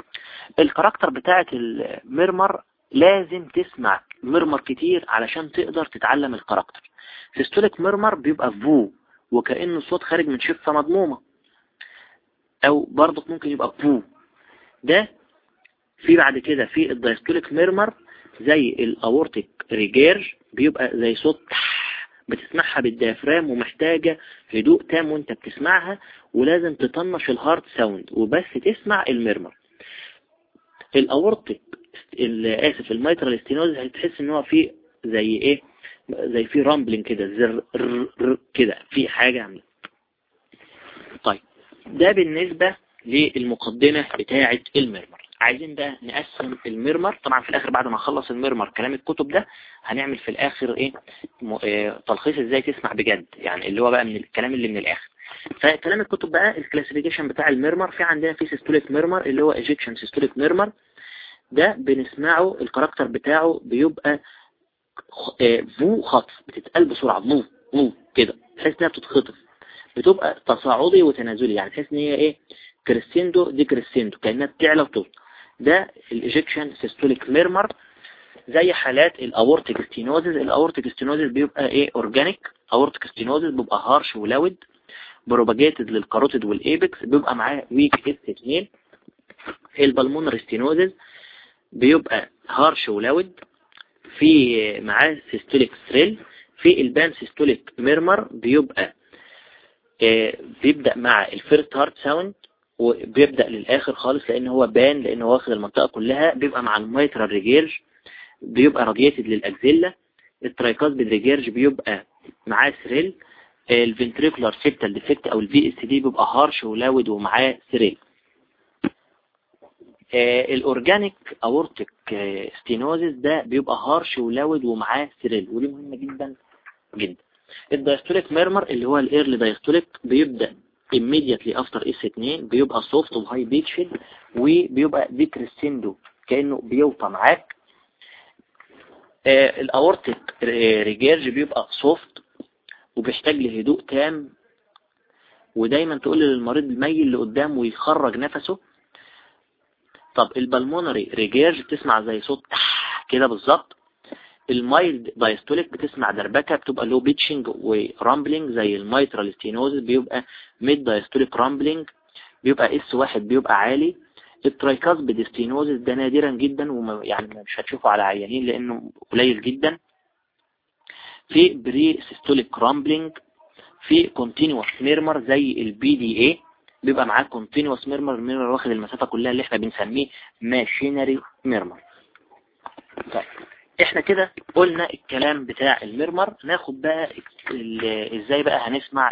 الكاركتر بتاعت الميرمر لازم تسمع ميرمر كتير علشان تقدر تتعلم الكاركتر سيستوليك ميرمر بيبقى فو وكأنه صوت خارج من شفة مضمومة او برضه ممكن يبقى بو ده في بعد كده في الدايستوليك ميرمر زي الاورتيك ريجيرج بيبقى زي صوت بتسمعها بالديافرام ومحتاجة هدوء تام وانت بتسمعها ولازم تطنش الهارت ساوند وبس تسمع الميرمر الاورتيك اسف الميترال ستينوز هتحس ان هو فيه زي ايه زي في رامبلين كده زر كده في حاجة عملت طيب ده بالنسبة للمقدمة بتاعة المرمر عايزين بقى نقسم المرمر طبعا في الاخر بعد ما نخلص المرمر كلام الكتب ده هنعمل في الاخر ايه, إيه تلخيص ازاي تسمع بجد يعني اللي هو بقى من الكلام اللي من الاخر فكلام الكتب بقى الكلاسيفيكيشن بتاع المرمر في عندنا في سيستوليك ميرمر اللي هو ايجيكشن سيستوليك ميرمر ده بنسمعه الكاركتر بتاعه بيبقى فو خطف بتتقال بسرعة فو فو كده تحس انها بتتخطف بتبقى تصاعدي وتنازلي يعني تحس ان هي ايه كريستيندو دي كريستيندو كأنها بتعلى وتوصل ده الايجكشن سيستوليك ميرمر زي حالات الاورتيك ستينوزز الاورتيك ستينوزز بيبقى ايه اورجانيك اورتيك ستينوزز بيبقى هارش ولاود بروباجيتد للكاروتيد والايبكس بيبقى معاه ويك اس 2 البلمونر ستينوزز بيبقى هارش ولاود في معاه سيستوليك ثريل في البان سيستوليك ميرمر بيبقى آه بيبدأ مع الفيرست هارت ساوند وبيبدأ للآخر خالص لأن هو بان لأن هو واخد المنطقة كلها بيبقى مع الميترال ريجيرج بيبقى رادياتد للأجزلة الترايكاز بالريجيرج بيبقى معاه ثريل الفنتريكولار سيبتال ديفكت او الفي اس دي بيبقى هارش ولاود ومعاه ثريل آه الاورجانيك اورتيك آه ستينوزيس ده بيبقى هارش ولاود ومعاه ثريل ودي مهمة جدا جدا الدايستوليك ميرمر اللي هو الايرلي دايستوليك بيبدأ immediately after S2 بيبقى soft وهاي بيتشد وبيبقى ديكريسندو كأنه بيوطى معاك آه الاورتيك ريجيرج بيبقى soft وبيحتاج لهدوء تام ودايما تقول للمريض الميل اللي قدامه ويخرج نفسه طب البلمونري ريجيرج بتسمع زي صوت كده بالظبط المايلد دايستوليك بتسمع دربكة بتبقى لو بيتشنج ورامبلينج زي المايترال ستينوزس بيبقى ميد دايستوليك رامبلينج بيبقى اس واحد بيبقى عالي الترايكاز بديستينوزس ده نادرا جدا وما يعني مش هتشوفه على عيانين لانه قليل جدا في بري سيستوليك رامبلينج في كونتينوس ميرمر زي البي دي اي بيبقى معاه كونتينوس ميرمر الميرمر واخد المسافة كلها اللي احنا بنسميه ماشينري ميرمر طيب احنا كده قلنا الكلام بتاع المرمر ناخد بقى ازاي بقى هنسمع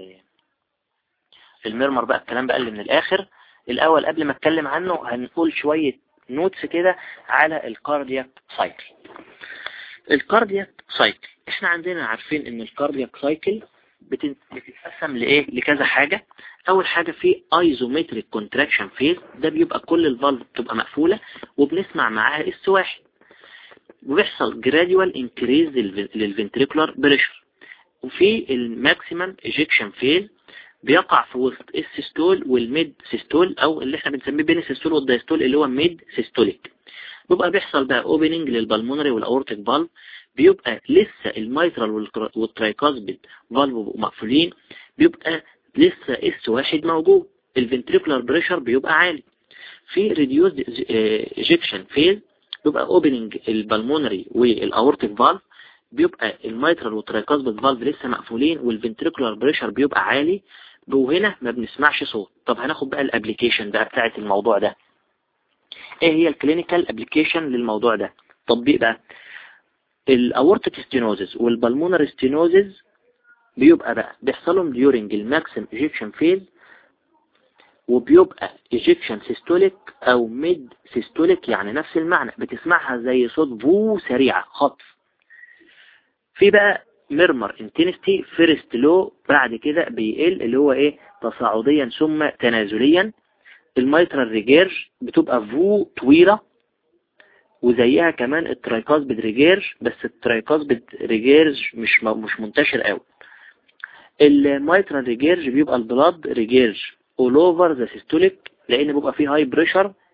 المرمر بقى الكلام بقى اللي من الاخر الاول قبل ما اتكلم عنه هنقول شوية نوتس كده على الكاردياك سايكل الكاردياك سايكل احنا عندنا عارفين ان الكاردياك سايكل بتتقسم لايه لكذا حاجة اول حاجة في ايزومتريك كونتراكشن فيز ده بيبقى كل الفالف بتبقى مقفولة وبنسمع معاها اس واحد وبيحصل gradual increase للفنتريكولار بريشر وفي الماكسيمم ايجيكشن فيز بيقع في وسط السيستول والميد سيستول او اللي احنا بنسميه بين السيستول والدايستول اللي هو ميد سيستوليك بيبقى بيحصل بقى اوبننج للبلمونري والاورتيك فالف بيبقى لسه الميترال والترايكاسبيد فالف مقفولين بيبقى لسه اس واحد موجود الفنتريكولار بريشر بيبقى عالي في ريديوز ايجيكشن فيز بيبقى اوبننج البلمونري والاورتيك فالف بيبقى الميترال والترايكاسبيد فالف لسه مقفولين والفنتريكولار بريشر بيبقى عالي وهنا ما بنسمعش صوت طب هناخد بقى الابليكيشن بقى بتاعت الموضوع ده ايه هي الكلينيكال ابليكيشن للموضوع ده تطبيق بقى الاورتيك ستينوزز والبلمونر ستينوزز بيبقى بقى بيحصلهم during الماكسيم ايجيكشن فيز وبيبقى ايجيكشن سيستوليك او ميد سيستوليك يعني نفس المعنى بتسمعها زي صوت فو سريعة خطف في بقى ميرمر انتنستي فيرست لو بعد كده بيقل اللي هو ايه تصاعديا ثم تنازليا الميترال ريجيرج بتبقى فو طويلة وزيها كمان الترايكاز بالريجيرج بس الترايكاز بالريجيرج مش مش منتشر قوي الميترال ريجيرج بيبقى البلاد ريجيرج all over the systolic لان بيبقى فيه هاي بريشر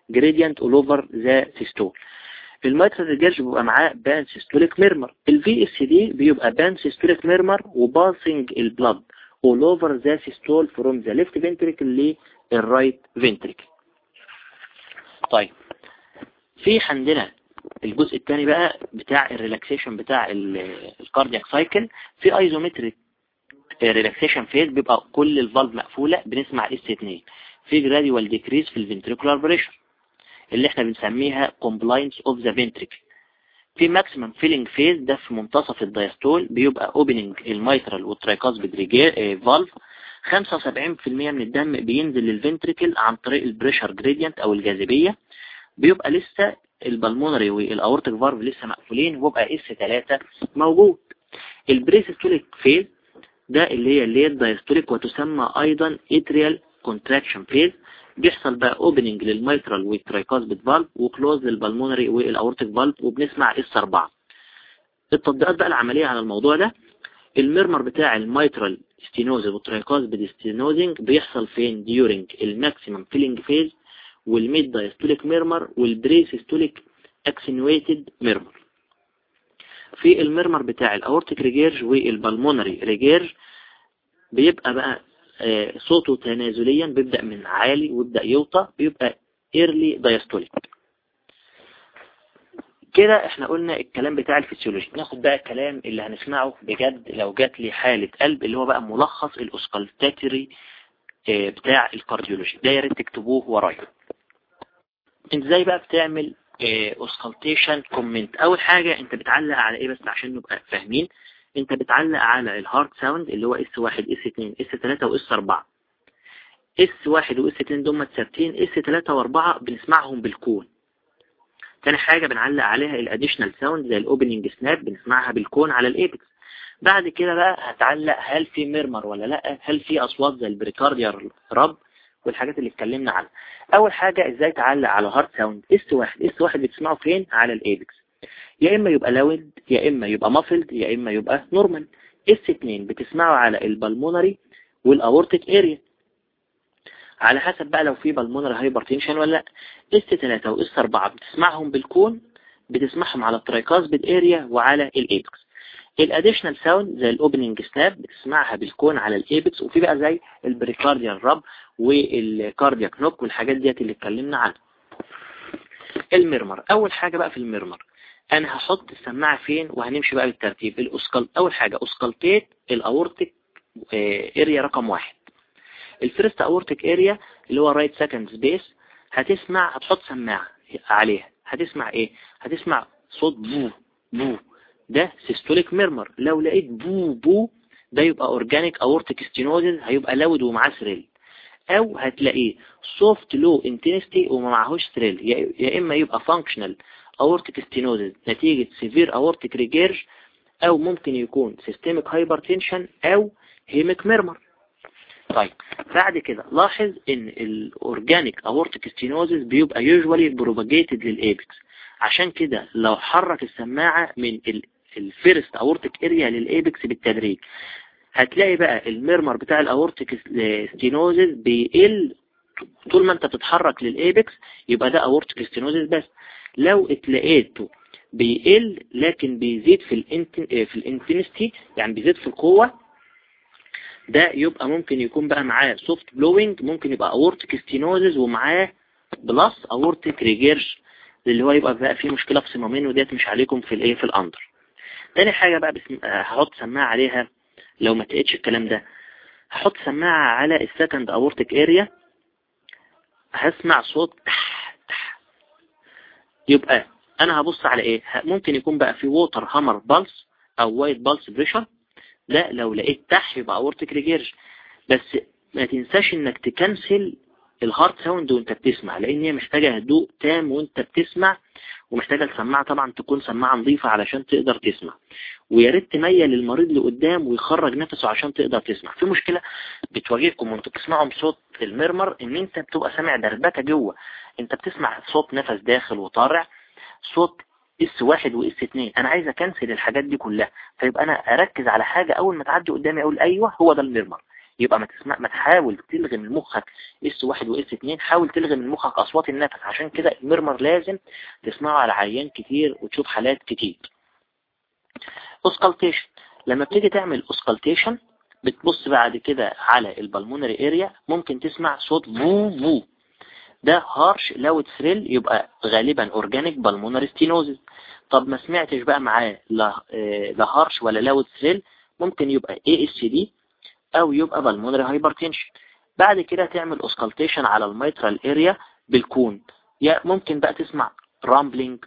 جريدينت اول اوفر ذا سيستول الميترال ريجيرج بيبقى معاه بان سيستوليك ميرمر الفي اس دي بيبقى بان سيستوليك ميرمر وباسنج البلد all over the systole from the left ventricle للرايت ventricle طيب في عندنا الجزء الثاني بقى بتاع الريلاكسيشن بتاع الكاردياك سايكل في ايزومتريك ريلاكسيشن فيز بيبقى كل الفالف مقفولة بنسمع اس 2 في جراديوال ديكريس في الفنتريكولار بريشر اللي احنا بنسميها compliance of the ventricle في ماكسيمم فيلينج فيز ده في منتصف الدايستول بيبقى اوبننج الميترال والترايكاسبيد فالف 75% من الدم بينزل للفنتريكل عن طريق البريشر جريدينت او الجاذبية بيبقى لسه البلمونري والاورتيك فالف لسه مقفولين وبيبقى اس 3 موجود البريسيستوليك فيز ده اللي هي اللي هي الدايستوليك وتسمى ايضا اتريال كونتراكشن فيز بيحصل بقى اوبننج للميترال والترايكاسبيد فالف وكلوز للبلمونري والاورتيك فالف وبنسمع اس 4 التطبيقات بقى العملية على الموضوع ده الميرمر بتاع الميترال ستينوز والترايكاسبيد ستينوزنج بيحصل فين ديورنج الماكسيمم فيلينج فيز والميد دايستوليك ميرمر والبريسيستوليك اكسنويتد ميرمر في الميرمر بتاع الاورتيك ريجيرج والبلمونري ريجيرج بيبقى بقى آه، صوته تنازليا بيبدأ من عالي ويبدأ يوطى بيبقى ايرلي دايستوليك كده احنا قلنا الكلام بتاع الفسيولوجي ناخد بقى الكلام اللي هنسمعه بجد لو جات لي حالة قلب اللي هو بقى ملخص الاوسكالتاتري آه، بتاع الكارديولوجي ده يا ريت تكتبوه ورايا انت ازاي بقى بتعمل اوسكالتيشن كومنت اول حاجة انت بتعلق على ايه بس عشان نبقى فاهمين انت بتعلق على الهارد ساوند اللي هو اس واحد اس اتنين اس تلاتة واس اربعة اس واحد واس اتنين دول ثابتين اس تلاتة واربعة بنسمعهم بالكون تاني حاجة بنعلق عليها الاديشنال ساوند زي الاوبننج سناب بنسمعها بالكون على الايبكس بعد كده بقى هتعلق هل في ميرمر ولا لا هل في اصوات زي البريكارديال رب والحاجات اللي اتكلمنا عنها اول حاجة ازاي تعلق على هارد ساوند اس واحد اس واحد بتسمعه فين على الايبكس يا اما يبقى لاود يا اما يبقى مافلد يا اما يبقى نورمال اس 2 بتسمعه على البلمونري والاورتيك اريا على حسب بقى لو في بالمونري هايبرتنشن ولا لا اس 3 واس 4 بتسمعهم بالكون بتسمعهم على الترايكاسبيد اريا وعلى الايبكس الاديشنال ساوند زي الاوبننج سناب بتسمعها بالكون على الايبكس وفي بقى زي البريكارديال راب والكاردياك نوك والحاجات ديت اللي اتكلمنا عنها الميرمر اول حاجة بقى في الميرمر انا هحط السماعة فين وهنمشي بقى بالترتيب الاسكال اول حاجة اسكالتيت الاورتيك اريا رقم واحد الفيرست اورتيك اريا اللي هو رايت سكند سبيس هتسمع هتحط سماعة عليها هتسمع ايه هتسمع صوت بو بو ده سيستوليك ميرمر لو لقيت بو بو ده يبقى اورجانيك اورتيك ستينوزز هيبقى لاود ومعاه ثريل او هتلاقيه سوفت لو انتنستي وما معهوش ثريل يا اما يبقى فانكشنال اورتيك ستينوزز نتيجة سيفير اورتيك ريجيرج او ممكن يكون سيستميك هايبرتنشن او هيميك ميرمر طيب بعد كده لاحظ ان الاورجانيك اورتيك ستينوزز بيبقى يوجوالي بروباجيتد للايبكس عشان كده لو حرك السماعة من الفيرست اورتيك اريا للايبكس بالتدريج هتلاقي بقى الميرمر بتاع الاورتيك ستينوزز بيقل طول ما انت بتتحرك للايبكس يبقى ده اورتيك ستينوزز بس لو اتلقيته بيقل لكن بيزيد في الانتن في الانتنستي يعني بيزيد في القوة ده يبقى ممكن يكون بقى معاه سوفت بلوينج ممكن يبقى اورتيك ستينوزز ومعاه بلس اورتيك ريجيرش اللي هو يبقى بقى فيه مشكلة في صمامين وديت مش عليكم في الايه في الاندر تاني حاجة بقى بسم... هحط سماعة عليها لو ما تقيتش الكلام ده هحط سماعة على السكند اورتيك اريا هسمع صوت تح تح يبقى انا هبص على ايه ممكن يكون بقى في ووتر هامر بالس او وايت بالس بريشر لا لو لقيت تح يبقى اورتيك ريجيرج بس ما تنساش انك تكنسل الهارت ساوند وانت بتسمع لان هي محتاجة هدوء تام وانت بتسمع ومحتاجة السماعة طبعا تكون سماعة نظيفة علشان تقدر تسمع ويا ريت تميل المريض لقدام ويخرج نفسه عشان تقدر تسمع في مشكلة بتواجهكم وانتوا بتسمعوا بصوت المرمر ان انت بتبقى سامع دربكة جوه انت بتسمع صوت نفس داخل وطالع صوت اس واحد واس اتنين انا عايز اكنسل الحاجات دي كلها فيبقى انا اركز على حاجة اول ما تعدي قدامي اقول ايوه هو ده المرمر يبقى ما تسمع ما تحاول تلغي من مخك اس واحد واس اتنين حاول تلغي من مخك اصوات النفس عشان كده المرمر لازم تسمعه على عيان كتير وتشوف حالات كتير اوسكالتيشن لما بتيجي تعمل اوسكالتيشن بتبص بعد كده على البلمونري اريا ممكن تسمع صوت فو فو ده هارش لاود ثريل يبقى غالبا اورجانيك بالمونري ستينوزز طب ما سمعتش بقى معاه لا, آه، لا هارش ولا لاود ثريل ممكن يبقى اي اس دي او يبقى بالمونري هايبرتنشن بعد كده تعمل اوسكالتيشن على الميترال اريا بالكون يا ممكن بقى تسمع رامبلينج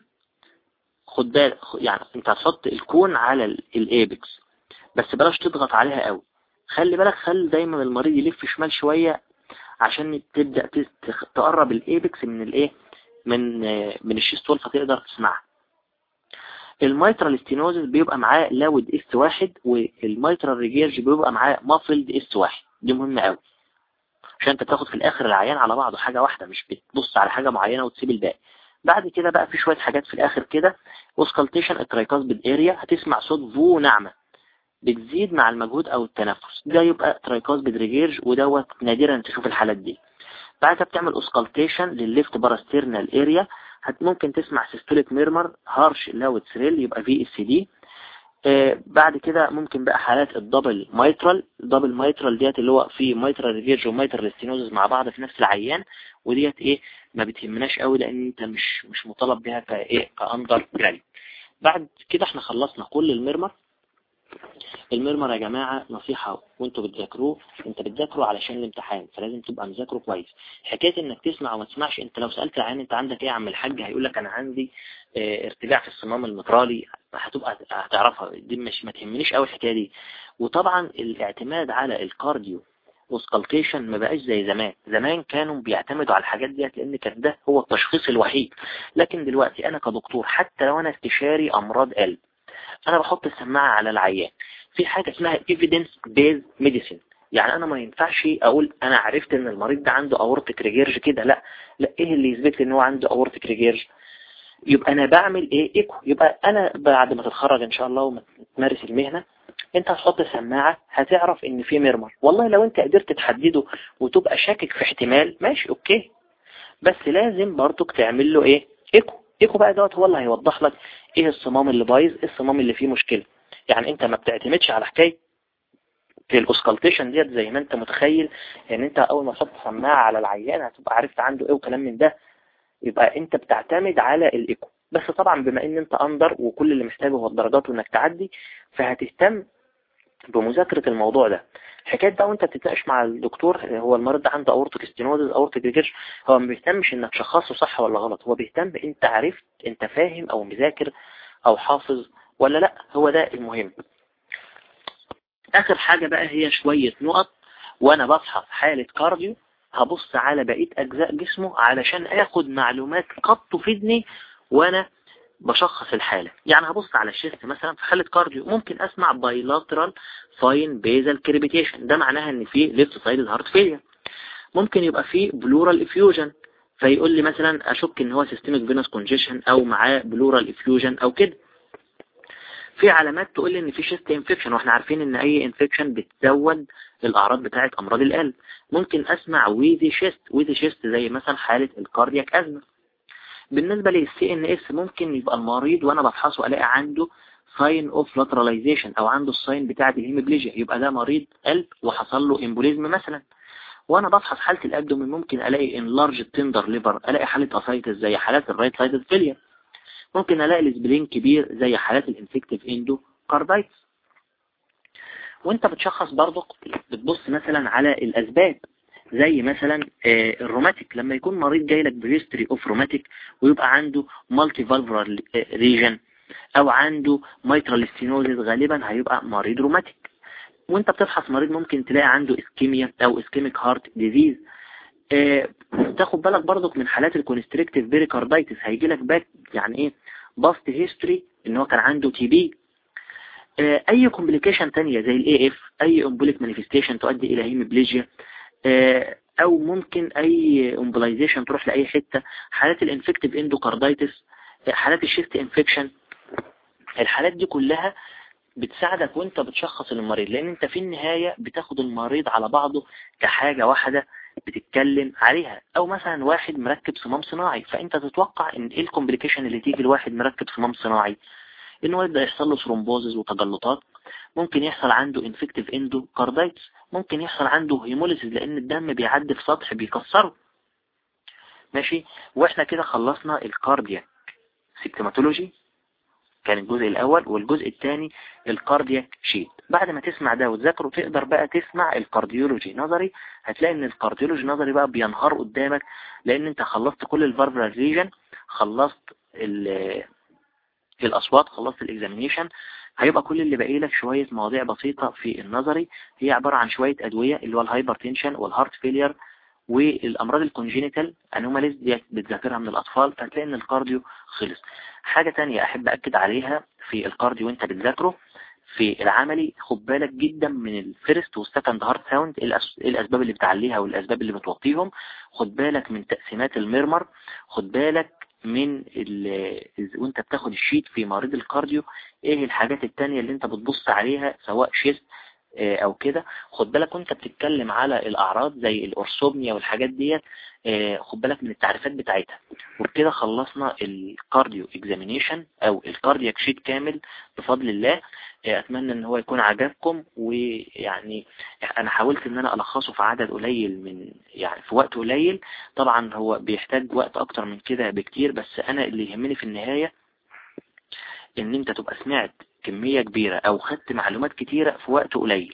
خد بالك يعني انت هتحط الكون على الايبكس بس بلاش تضغط عليها قوي خلي بالك خلي دايما المريض يلف شمال شوية عشان تبدأ تقرب الايبكس من الايه من من الشيستول فتقدر تسمعها الميترال ستينوزس بيبقى معاه لاود اس واحد والميترال ريجيرج بيبقى معاه مافلد اس واحد دي مهمة قوي عشان انت تاخد في الاخر العيان على بعضه حاجة واحدة مش بتبص على حاجة معينة وتسيب الباقي بعد كده بقى في شوية حاجات في الاخر كده اوسكالتيشن الترايكاس بالاريا هتسمع صوت فو ناعمة بتزيد مع المجهود او التنفس ده يبقى ترايكاس بدريجيرج ودوت نادرا تشوف الحالات دي بعد كده بتعمل اوسكالتيشن للليفت باراستيرنال اريا ممكن تسمع سيستوليك ميرمر هارش لاود ثريل يبقى في اس دي بعد كده ممكن بقى حالات الدبل مايترال الدبل مايترال ديت اللي هو في مايترال ريفيرج ومايترال ستينوزز مع بعض في نفس العيان وديت ايه ما بتهمناش قوي لان انت مش مش مطالب بها كايه كاندر جرالي بعد كده احنا خلصنا كل الميرمر المرمر يا جماعة نصيحة وانتوا بتذاكروه انت بتذاكره علشان الامتحان فلازم تبقى مذاكره كويس حكاية انك تسمع وما تسمعش انت لو سألت العيان انت عندك ايه يا عم الحاج هيقول لك انا عندي اه ارتجاع في الصمام المترالي هتبقى هتعرفها دي مش ما تهمنيش قوي الحكاية دي وطبعا الاعتماد على الكارديو وسكالتيشن ما بقاش زي زمان زمان كانوا بيعتمدوا على الحاجات ديت لان كان ده هو التشخيص الوحيد لكن دلوقتي انا كدكتور حتى لو انا استشاري امراض قلب انا بحط السماعة على العيان في حاجة اسمها evidence based medicine يعني انا ما ينفعش اقول انا عرفت ان المريض ده عنده اورتيك ريجيرج كده لا لا ايه اللي يثبت لي ان هو عنده اورتيك ريجيرج يبقى انا بعمل ايه ايكو يبقى انا بعد ما تتخرج ان شاء الله وتمارس المهنة انت هتحط سماعة هتعرف ان في ميرمر والله لو انت قدرت تحدده وتبقى شاكك في احتمال ماشي اوكي بس لازم برضك تعمل له ايه ايكو ايكو بقى دوت هو اللي هيوضح لك ايه الصمام اللي بايظ ايه الصمام اللي فيه مشكلة يعني انت ما بتعتمدش على حكاية الاوسكالتيشن ديت زي ما انت متخيل يعني انت اول ما تحط سماعة على العيان هتبقى عرفت عنده ايه وكلام من ده يبقى انت بتعتمد على الايكو بس طبعا بما ان انت اندر وكل اللي محتاجه هو الدرجات وانك تعدي فهتهتم بمذاكرة الموضوع ده حكاية بقى وانت بتتناقش مع الدكتور هو المريض ده عنده اورتيك ستينوزز اورتيك ريجيرش هو ما بيهتمش انك شخصه صح ولا غلط هو بيهتم انت عرفت انت فاهم او مذاكر او حافظ ولا لا هو ده المهم اخر حاجة بقى هي شوية نقط وانا بصحى في حالة كارديو هبص على بقية اجزاء جسمه علشان اخد معلومات قد تفيدني وانا بشخص الحالة يعني هبص على الشيست مثلا في حالة كارديو ممكن اسمع بايلاترال فاين بيزال كريبيتيشن ده معناها ان في ليفت سايد هارت فيلير ممكن يبقى في بلورال افيوجن فيقول لي مثلا اشك ان هو سيستميك فينوس كونجيشن او معاه بلورال افيوجن او كده في علامات تقول لي ان في شيست انفكشن واحنا عارفين ان اي انفكشن بتزود الاعراض بتاعه امراض القلب ممكن اسمع ويزي شيست ويزي شيست زي مثلا حالة الكاردياك ازمه بالنسبة للسي ان اس ممكن يبقى المريض وانا بفحصه الاقي عنده ساين اوف لاتراليزيشن او عنده الساين بتاعه الهيموبليجيا يبقى ده مريض قلب وحصل له امبوليزم مثلا وانا بفحص حالة الابدومين ممكن الاقي انلارج تندر ليفر الاقي حالة اسايتس زي حالات الرايت سايد فيلير ممكن الاقي الاسبلين كبير زي حالات الانفكتيف اندو كاردايتس وانت بتشخص برضك بتبص مثلا على الاسباب زي مثلا الروماتيك لما يكون مريض جاي لك بهيستوري اوف روماتيك ويبقى عنده مالتي فالفولار ريجن او عنده مايترال ستينوزيس غالبا هيبقى مريض روماتيك وانت بتفحص مريض ممكن تلاقي عنده اسكيميا او اسكيميك هارت ديزيز اه تاخد بالك برضك من حالات الكونستريكتيف بيريكاردايتس هيجي لك باك يعني ايه باست هيستوري ان هو كان عنده تي بي اه اي كومبليكيشن تانية زي الاي اف اي امبوليك مانيفستيشن تؤدي الى هيموبليجيا اه او ممكن اي امبلايزيشن تروح لاي حتة حالات الانفكتيف اندوكاردايتس حالات الشيست انفكشن الحالات دي كلها بتساعدك وانت بتشخص المريض لان انت في النهاية بتاخد المريض على بعضه كحاجة واحدة بتتكلم عليها او مثلا واحد مركب صمام صناعي فانت تتوقع ان ايه الكومبليكيشن اللي تيجي لواحد مركب صمام صناعي انه يبدأ يحصل له ثرومبوزز وتجلطات ممكن يحصل عنده انفكتيف اندو كاردايتس ممكن يحصل عنده هيموليسيس لان الدم بيعدي في سطح بيكسره ماشي واحنا كده خلصنا الكاردياك سيكتوماتولوجي كان الجزء الأول والجزء الثاني الكاردياك شيت بعد ما تسمع ده وتذاكره تقدر بقى تسمع الكارديولوجي نظري هتلاقي ان الكارديولوجي نظري بقى بينهار قدامك لان انت خلصت كل الفارفرال ريجن خلصت الأصوات خلصت الاكزامينيشن هيبقى كل اللي باقي لك شوية مواضيع بسيطة في النظري هي عبارة عن شوية أدوية اللي هو الهايبرتنشن والهارت فيلير والأمراض الكونجينيتال أنوماليز دي بتذاكرها من الأطفال فتلاقي إن الكارديو خلص حاجة تانية أحب أكد عليها في الكارديو وانت بتذاكره في العملي خد بالك جدا من الفيرست والسكند هارت ساوند ايه الأسباب اللي بتعليها والأسباب اللي بتوطيهم خد بالك من تقسيمات المرمر خد بالك من وانت بتاخد الشيت في مريض الكارديو ايه الحاجات التانية اللي انت بتبص عليها سواء شيست آه، او كده خد بالك وانت بتتكلم على الاعراض زي الارسوبنيا والحاجات ديت آه، خد بالك من التعريفات بتاعتها وبكده خلصنا الكارديو اكزامينيشن او الكاردياك شيت كامل بفضل الله آه، اتمنى ان هو يكون عجبكم ويعني انا حاولت ان انا الخصه في عدد قليل من يعني في وقت قليل طبعا هو بيحتاج وقت اكتر من كده بكتير بس انا اللي يهمني في النهاية ان انت تبقى سمعت كمية كبيرة او خدت معلومات كتيرة في وقت قليل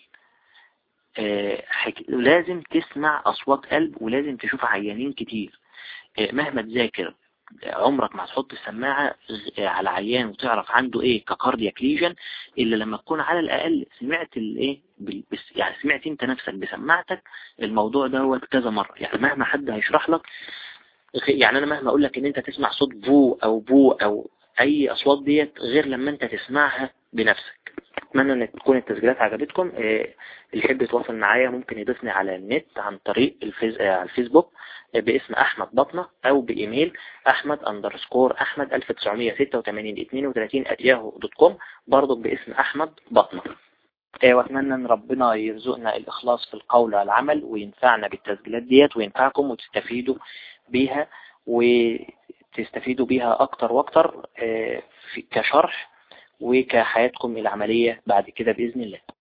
آه، لازم تسمع اصوات قلب ولازم تشوف عيانين كتير آه، مهما تذاكر عمرك ما هتحط السماعة على عيان وتعرف عنده ايه ككاردياك ليجن الا لما تكون على الاقل سمعت الايه يعني سمعت انت نفسك بسماعتك الموضوع دوت كذا مرة يعني مهما حد هيشرح لك يعني انا مهما اقول لك ان انت تسمع صوت بو او بو او اي اصوات ديت غير لما انت تسمعها بنفسك اتمنى ان تكون التسجيلات عجبتكم آه، اللي يحب يتواصل معايا ممكن يضيفني على النت عن طريق الفيز... آه، على الفيسبوك آه، باسم احمد بطنة او بايميل احمد اندرسكور احمد 1986 32 اتياهو دوت كوم برضو باسم احمد بطنة واتمنى ان ربنا يرزقنا الاخلاص في القول والعمل وينفعنا بالتسجيلات ديت وينفعكم وتستفيدوا بيها وتستفيدوا بيها اكتر واكتر كشرح وكحياتكم العملية بعد كده بإذن الله